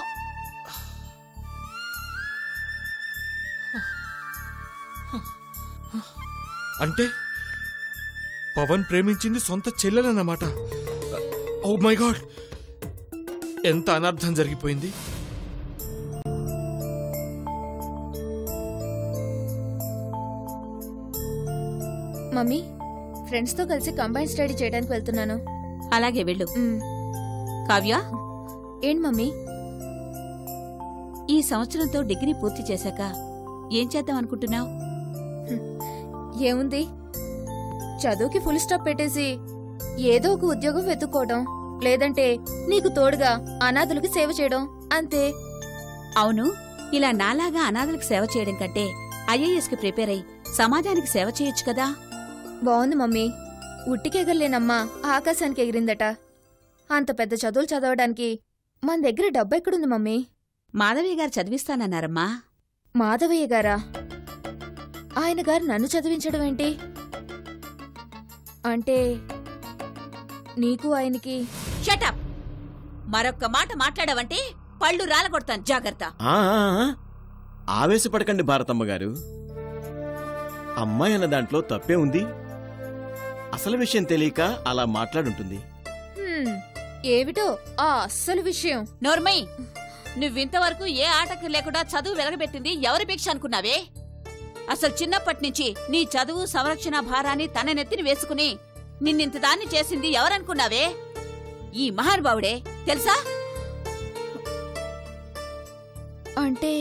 అంటే పవన్ ప్రేమించింది సొంత చెల్లెలన్నమాట ఓ మై గాడ్ ఎంత అనర్థం జరిగిపోయింది మమ్మీ ఫ్రెండ్స్ తో కలిసి కంబైన్ స్టడీ చేయడానికి వెళ్తున్నాను అలాగే వెళ్ళు మ్, కావ్య ఏంటి మమ్మీ ఈ సంవత్సరంతో డిగ్రీ పూర్తి చేశాక ఏం చేద్దాం అనుకుంటున్నావు ఏముంది చదువుకి ఫుల్ స్టాప్ పెట్టేసి ఏదో ఒక ఉద్యోగం వెతుక్కోవడం లేదంటే నీకు తోడుగా అనాథులకు సేవ చేయడం అంతే అవును ఇలా నాలాగా అనాథలకు సేవ చేయడం కంటే ఐఏఎస్ కి ప్రిపేర్ అయి సమాజానికి సేవ చేయొచ్చు కదా బాగుంది మమ్మీ ఉట్టికెగలేనమ్మా ఆకాశానికి ఎగిరిందట అంత పెద్ద చదువులు చదవడానికి మన దగ్గర డబ్బు ఎక్కడుంది మమ్మీ మాధవయ్య గారు చదివిస్తానన్నారమ్మా మాధవయ్య గారా ఆయన గారు నన్ను చదివించడం ఏంటి అంటే నీకు ఆయనకి షటప్ మరొక్క మాట మాట్లాడవంటే పళ్ళు రాలగొడతాను జాగ్రత్త ఆ, ఆ, ఆ. ఆవేశపడకండి భారతమ్మ గారు అమ్మాయి అన్న దాంట్లో తప్పే ఉంది అసలు విషయం తెలియక అలా మాట్లాడుంటుంది హ్మ్, ఏమిటో ఆ అస్సలు విషయం నోర్మయ్ నువ్వింతవరకు ఏ ఆటకి లేకుండా చదువు వెలగబెట్టింది ఎవరి భిక్ష అనుకున్నావే అసలు చిన్నప్పటి నుంచి నీ చదువు సంరక్షణ భారాన్ని తన నెత్తిని వేసుకుని నిన్నింత దాన్ని చేసింది ఎవరనుకున్నావే ఈ మహానుభావుడే తెలుసా అంటే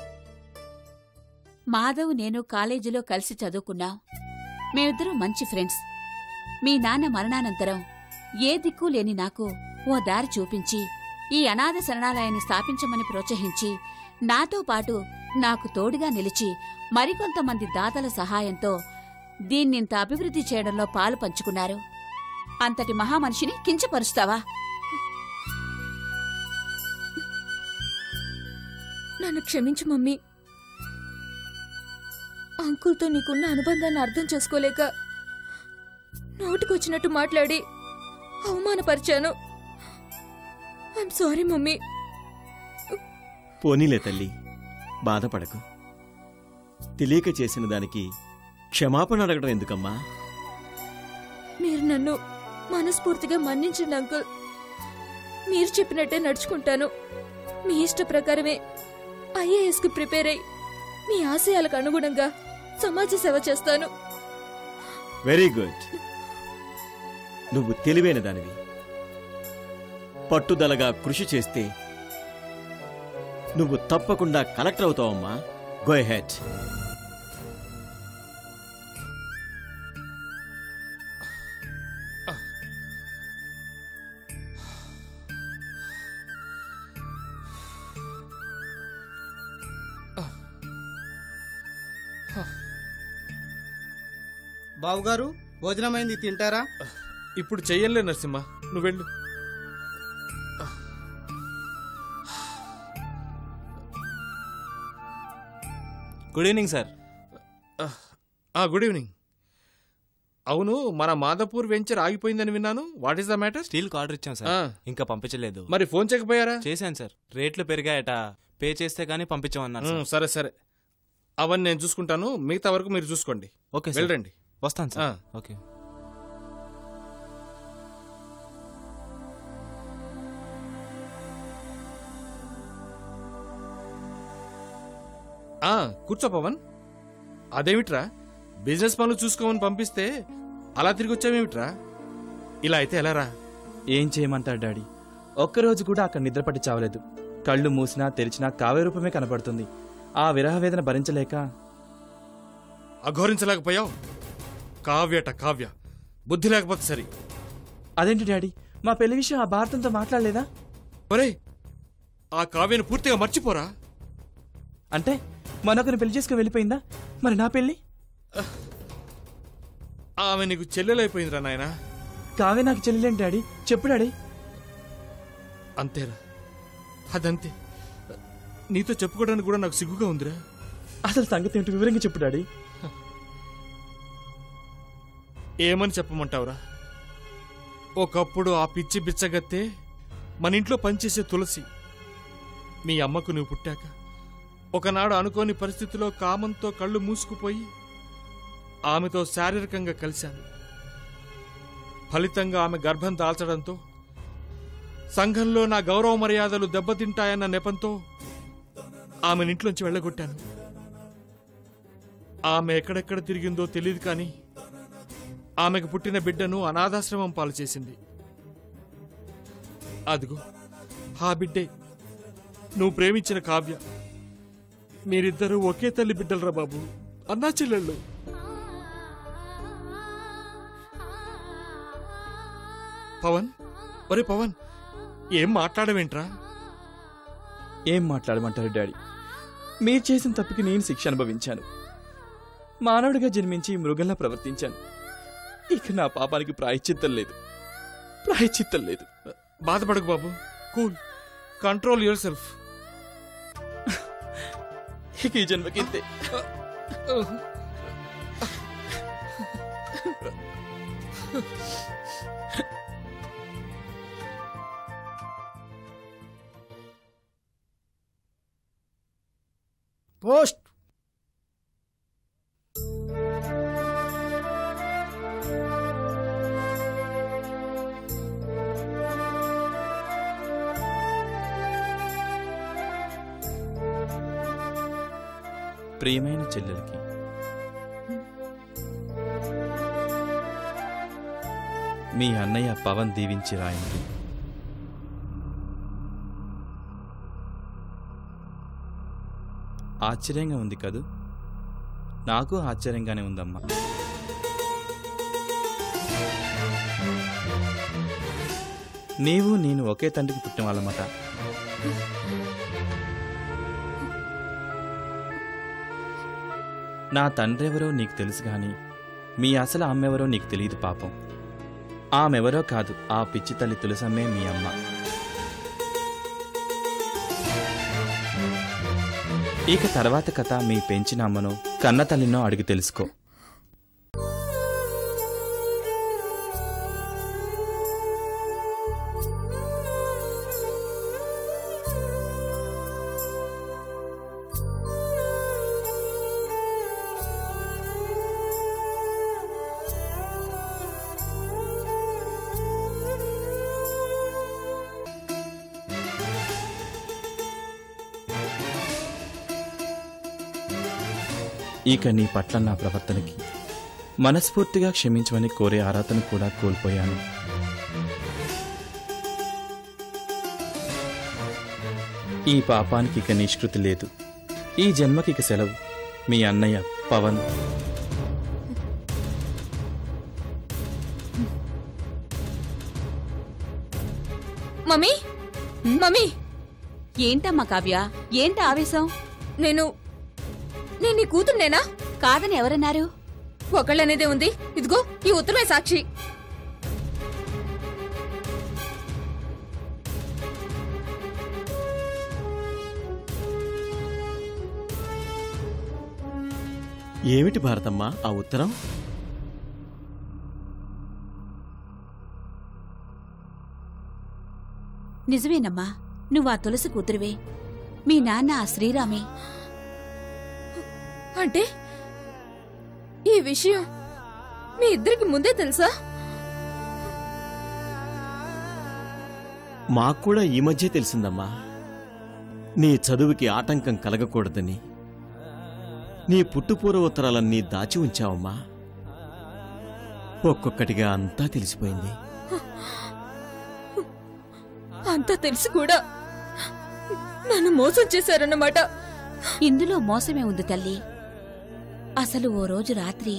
మాధవ్ నేను కాలేజీలో కలిసి చదువుకున్నాం మేమిద్దరం మంచి ఫ్రెండ్స్ మీ నాన్న మరణానంతరం ఏ దిక్కు లేని నాకు ఓ దారి చూపించి ఈ అనాథ శరణాలయాన్ని స్థాపించమని ప్రోత్సహించి నాతో పాటు నాకు తోడుగా నిలిచి మరికొంతమంది దాతల సహాయంతో దీన్నింత అభివృద్ధి చేయడంలో పాలు పంచుకున్నారు అంతటి మహామనిషిని కించపరుస్తావా నన్ను క్షమించు మమ్మీ అంకుల్తో నీకున్న అనుబంధాన్ని అర్థం చేసుకోలేక నోటికొచ్చినట్టు మాట్లాడి అవమానపరిచాను ఐఎమ్ సారీ మమ్మీ పోనీలే తల్లి బాధపడకు తెలియక చేసిన దానికి క్షమాపణ అడగడం ఎందుకమ్మా మీరు నన్ను మనస్ఫూర్తిగా మన్నించండి అంకుల్ మీరు చెప్పినట్టే నడుచుకుంటాను మీ ఇష్ట ప్రకారమే ఐఏఎస్కి ప్రిపేర్ అయి మీ ఆశయాలకు అనుగుణంగా సమాజ సేవ చేస్తాను వెరీ గుడ్ నువ్వు తెలివైన దానివి పట్టుదలగా కృషి చేస్తే నువ్వు తప్పకుండా కలెక్టర్ అవుతావమ్మా గో హెడ్ బావుగారు భోజనమైంది తింటారా ఇప్పుడు చెయ్యలే నరసింహ నువ్వెళ్ళు గుడ్ ఈవినింగ్ సార్ ఆ గుడ్ ఈవినింగ్ అవును మన మాధపూర్ వెంచర్ ఆగిపోయిందని విన్నాను what is the matter steel order ఇచ్చాం సార్ ఇంకా పంపించలేదు మరి ఫోన్ చేయకపోయారా చేశాను సార్ రేట్లు పెరిగాయట పే చేస్తే గానీ పంపించామన్నారు ఉమ్, సార్. సరే సరే అవన్నీ నేను చూసుకుంటాను మిగతా వరకు మీరు చూసుకోండి ఓకే సార్ వెళ్ళండి వస్తాను సార్ ఆ. ఓకే ఆ కూర్చో పవన్ అదేమిట్రా బిజినెస్ పనులు చూసుకోమని పంపిస్తే అలా తిరిగి వచ్చావేమిట్రా ఇలా అయితే ఎలారా ఏం చేయమంటాడు డాడీ ఒక్కరోజు కూడా అక్కడ నిద్రపట్టి చావలేదు కళ్ళు మూసినా తెరిచినా కావ్య రూపమే కనపడుతుంది ఆ విరహ వేదన భరించలేక అఘోరించలేకపోయావు కావ్యట కావ్య బుద్ధి లేకపోతే సరి అదేంటి డాడీ మా పెళ్లి విషయం ఆ భారతంతో మాట్లాడలేదా ఒరే ఆ కావ్యను పూర్తిగా మర్చిపోరా అంటే మనొకరిని పెళ్లి చేసుకుని వెళ్ళిపోయిందా మరి నా పెళ్లి ఆమె నీకు చెల్లెలైపోయిందిరా నాయనా కావ్య నాకు చెల్లెలేంటి డాడీ చెప్పు డాడీ అంతేరా అదంతే నీతో చెప్పుకోవడానికి కూడా నాకు సిగ్గుగా ఉందిరా అసలు సంగతి ఏంటి వివరంగా చెప్పు డాడీ ఏమని చెప్పమంటావురా ఒకప్పుడు ఆ పిచ్చి బిచ్చగత్తే మన ఇంట్లో పనిచేసే తులసి మీ అమ్మకు నువ్వు పుట్టాక ఒకనాడు అనుకోని పరిస్థితిలో కామంతో కళ్ళు మూసుకుపోయి ఆమెతో శారీరకంగా కలిశాను ఫలితంగా ఆమె గర్భం దాల్చడంతో సంఘంలో నా గౌరవ మర్యాదలు దెబ్బతింటాయన్న నెపంతో ఆమె ఇంట్లోంచి వెళ్ళగొట్టాను ఆమె ఎక్కడెక్కడ తిరిగిందో తెలియదు కానీ ఆమెకు పుట్టిన బిడ్డను అనాథాశ్రమం పాలు చేసింది అదిగో ఆ బిడ్డే నువ్వు ప్రేమించిన కావ్య మీరిద్దరూ ఒకే తల్లి బిడ్డలరా బాబు అన్నా చెల్లెళ్ళు పవన్ ఒరే పవన్ ఏం మాట్లాడవేంట్రా ఏం మాట్లాడమంటారు డాడీ మీరు చేసిన తప్పుకి నేను శిక్ష అనుభవించాను మానవుడిగా జన్మించి మృగంలా ప్రవర్తించాను ఇక నా పాపానికి ప్రాయశ్చిత్తం లేదు ప్రాయశ్చిత్తం లేదు బాధపడకు బాబు కూల్ కంట్రోల్ యువర్ సెల్ఫ్ ఇక ఈ జన్మకింతే పోస్ట్ ప్రియమైన చెల్లెలకి మీ అన్నయ్య పవన్ దీవించి రాయింది ఆశ్చర్యంగా ఉంది కదూ నాకు ఆశ్చర్యంగానే ఉందమ్మా నీవు నేను ఒకే తండ్రికి పుట్టిన వాళ్ళమాట నా తండ్రి ఎవరో నీకు తెలుసు గాని మీ అసలు అమ్మెవరో నీకు తెలియదు పాపం ఆమెవరో కాదు ఆ పిచ్చి తల్లి తులసమ్మే మీ అమ్మ ఇక తర్వాత కథ మీ పెంచిన అమ్మనో కన్న తల్లినో అడిగి తెలుసుకో ఇక నీ పట్ల నా ప్రవర్తనకి మనస్ఫూర్తిగా క్షమించమని కోరే అర్హతను కూడా కోల్పోయాను ఈ పాపానికి ఇక నిష్కృతి లేదు ఈ జన్మకి ఇక సెలవు మీ అన్నయ్య పవన్ మమ్మీ మమ్మీ ఏంటమ్మా కావ్య ఏంటి ఆవేశం నేను నేను నీ కూతుర్నేనా కాదని ఎవరన్నారు ఒకళ్ళనేదే ఉంది ఇదిగో ఈ ఉత్తరమే సాక్షి ఏమిటి భారతమ్మ ఆ ఉత్తరం నిజమేనమ్మా నువ్వు ఆ తులసి కూతురివే మీ నాన్న ఆ శ్రీరామే అంటే ఈ విషయం మీ ఇద్దరికి ముందే తెలుసా మాకు కూడా ఈ మధ్య తెలిసిందమ్మా నీ చదువుకి ఆటంకం కలగకూడదని నీ పుట్టుపూర్వోత్తరాలన్నీ దాచి ఉంచావమ్మా ఒక్కొక్కటిగా అంతా తెలిసిపోయింది అంతా తెలిసి కూడా నన్ను మోసం చేశారన్నమాట ఇందులో మోసమే ఉంది తల్లి అసలు ఓ రోజు రాత్రి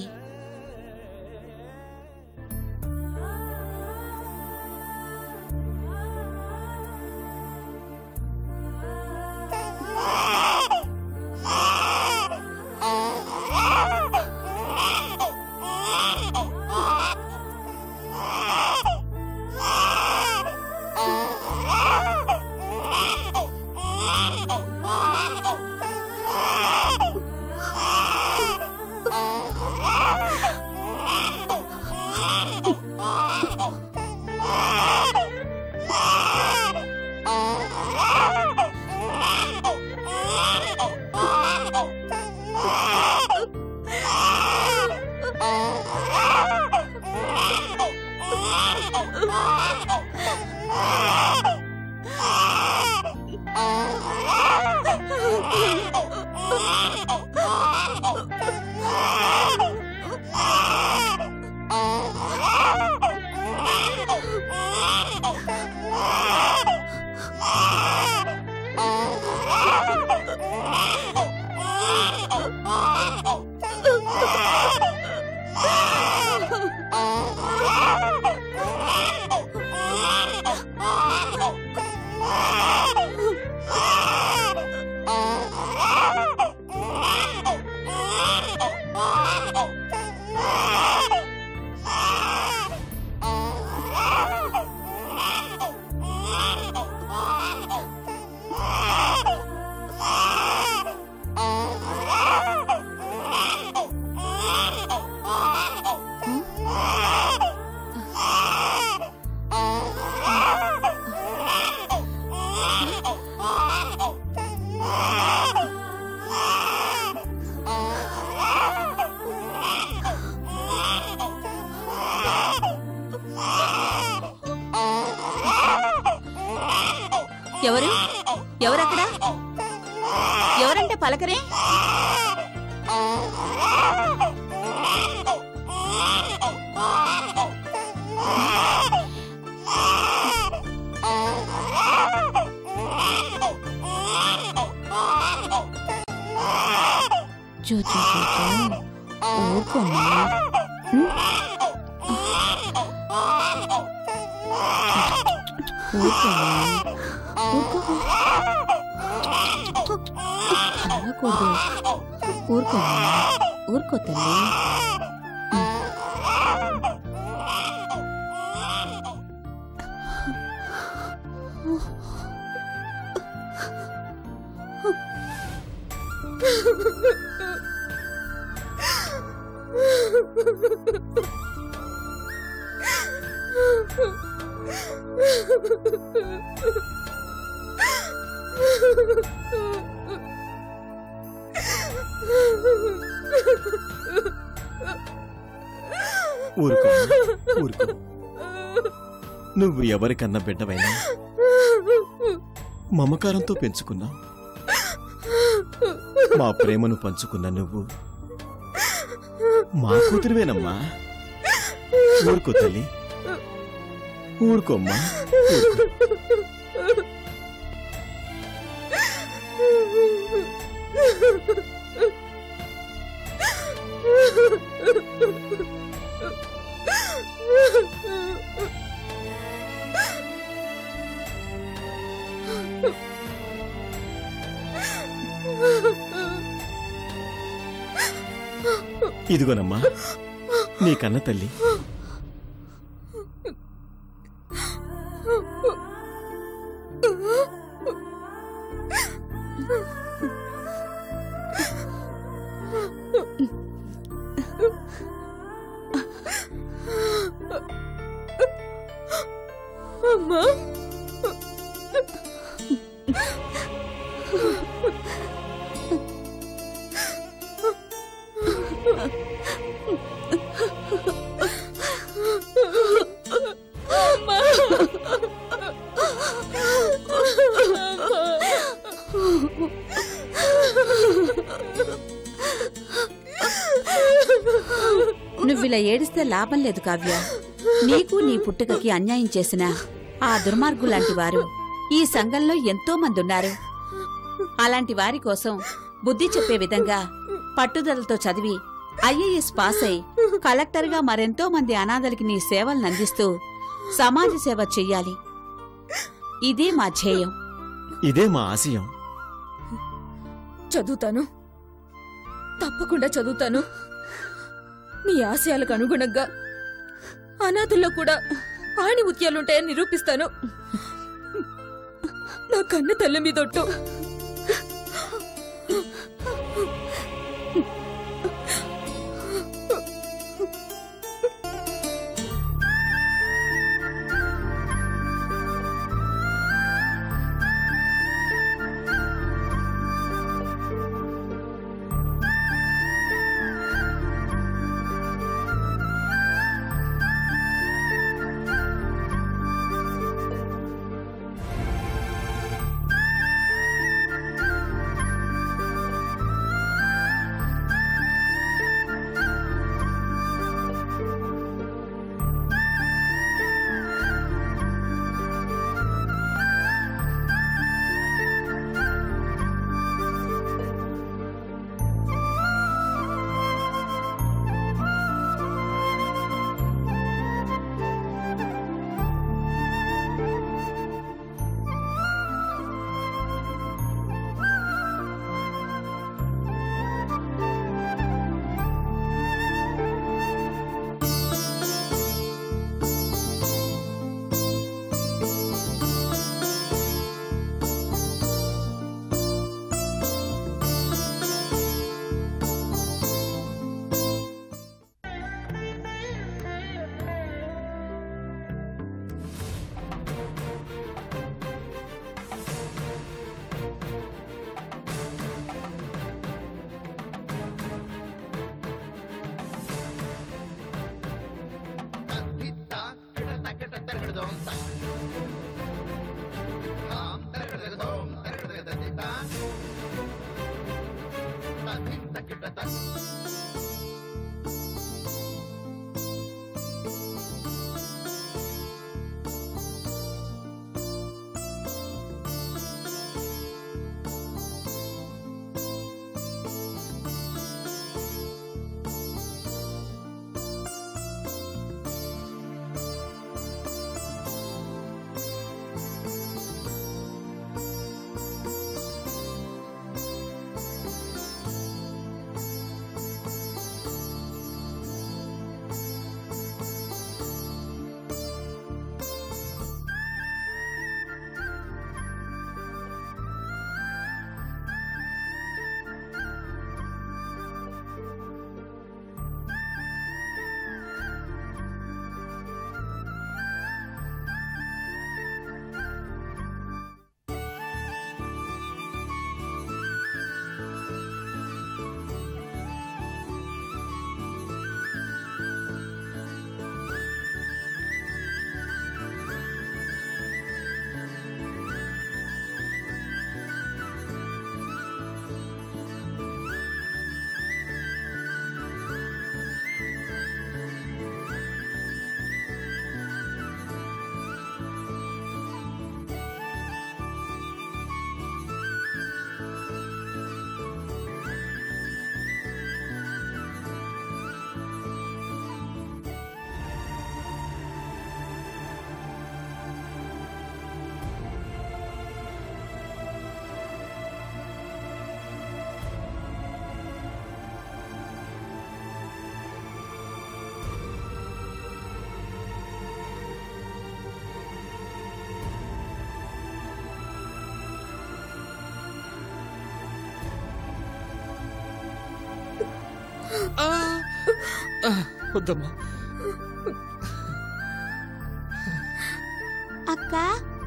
ఎవరు ఎవరక్కడ ఎవరంటే పలకరే చూ చూ చూ చూ. ఊరుకోమ్మా ఉం? ఊరుకోమ్మా ఊరుకో అనకూడదు ఊరుకోమ్మా ఊరుకో తల్లి ఊరుకో ఊరుకో నువ్వు ఎవరికన్నా బిడ్డవైనా మమకారంతో పెంచుకున్నావు మా ప్రేమను పంచుకున్న నువ్వు మా కూతురువేనమ్మా ఊరుకో తల్లి ఊరుకోమ్మా ఊరుకో. ఇదిగోనమ్మా నీ కన్న తల్లి అమ్మా నువ్విలా ఏడిస్తే లాభం లేదు కావ్య నీకు నీ పుట్టుకకి అన్యాయం చేసిన ఆ దుర్మార్గులాంటి వారు ఈ సంఘంలో ఎంతో మంది ఉన్నారు అలాంటి వారి కోసం బుద్ధి చెప్పే విధంగా పట్టుదలతో చదివి ఐఏఎస్ పాస్ అయి కలెక్టర్గా మరెంతో మంది అనాథలకి నీ సేవలను అందిస్తూ సమాజ సేవ చెయ్యాలి ఇదే మా ధ్యేయం ఇదే మా ఆశయం చదువుతాను తప్పకుండా చదువుతాను నీ ఆశయాలకు అనుగుణంగా అనాథుల్లో కూడా ఆణి ఉత్యాలుంటాయని నిరూపిస్తాను నా కన్న తల్లి మీదొట్టు ఆ! ఆ, వద్దమ్మా అక్క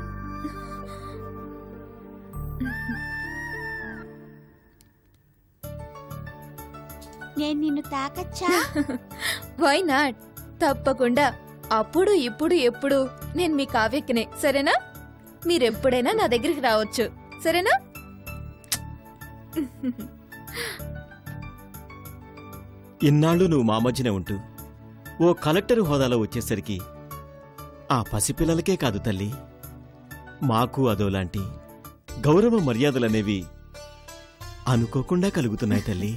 నేను నిన్ను తాకచ్చా వై నాట్ తప్పకుండా అప్పుడు ఇప్పుడు ఎప్పుడు నేను మీ కావ్యక్కనే సరేనా మీరెప్పుడైనా నా దగ్గరికి రావచ్చు సరేనా ఇన్నాళ్ళు నువ్వు మా మధ్యనే ఉంటూ ఓ కలెక్టర్ హోదాలో వచ్చేసరికి ఆ పసిపిల్లలకే కాదు తల్లి మాకు అదోలాంటి గౌరవ మర్యాదలనేవి అనుకోకుండా కలుగుతున్నాయి తల్లి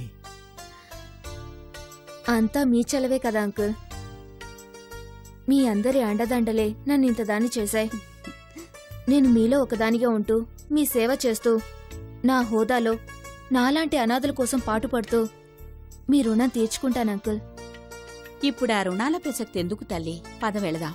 అంతా మీ చలవే కదా అంకుల్ మీ అందరి అండదండలే నన్ను ఇంత దాన్ని చేశాయి నేను మీలో ఒకదానిగా ఉంటూ మీ సేవ చేస్తూ నా హోదాలో నాలాంటి అనాథల కోసం పాటుపడుతూ మీ రుణం తీర్చుకుంటాను అంకుల్ ఇప్పుడు ఆ రుణాల ప్రసక్తి ఎందుకు తల్లి పద వెళదాం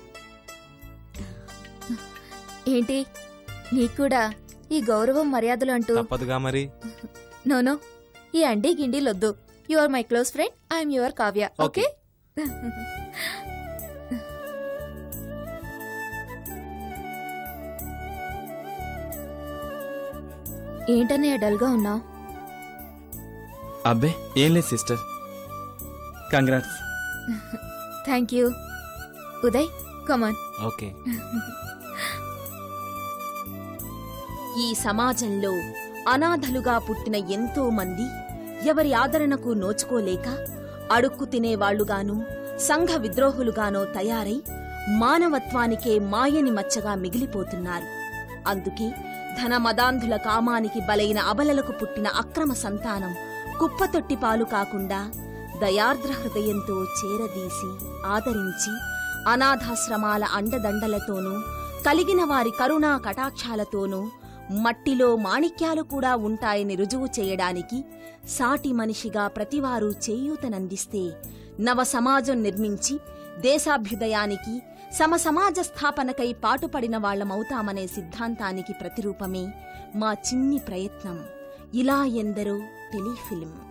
ఏంటి నీకు కూడా ఈ గౌరవం మర్యాదలు అంటూ తప్పదుగా మరి నోనో ఈ అండి గిండీలొద్దు you are my close friend I'm your Kavya okay ఏంటన్నయ్య డల్గా ఉన్నావు అబ్బే ఏం లేదు sister congrats thank you Uday come on okay ఈ సమాజంలో అనాథలుగా పుట్టిన ఎంతో మంది ఎవరి ఆదరణకు నోచుకోలేక అడుక్కు తినేవాళ్లుగాను సంఘ విద్రోహులుగానో తయారై మానవత్వానికే మాయని మచ్చగా మిగిలిపోతున్నారు అందుకే ధన మదాంధుల కామానికి బలైన అబలలకు పుట్టిన అక్రమ సంతానం కుప్పతొట్టి పాలు కాకుండా దయార్ద్ర హృదయంతో చేరదీసి ఆదరించి అనాథాశ్రమాల అండదండలతోనూ కలిగిన వారి కరుణా కటాక్షాలతోనూ మట్టిలో మాణిక్యాలు కూడా ఉంటాయని రుజువు చేయడానికి సాటి మనిషిగా ప్రతివారు చేయూతనందిస్తే నవ సమాజం నిర్మించి దేశాభ్యుదయానికి సమసమాజ స్థాపనకై పాటుపడిన వాళ్లమవుతామనే సిద్ధాంతానికి ప్రతిరూపమే మా చిన్ని ప్రయత్నం ఇలా ఎందరో టెలిఫిల్మ్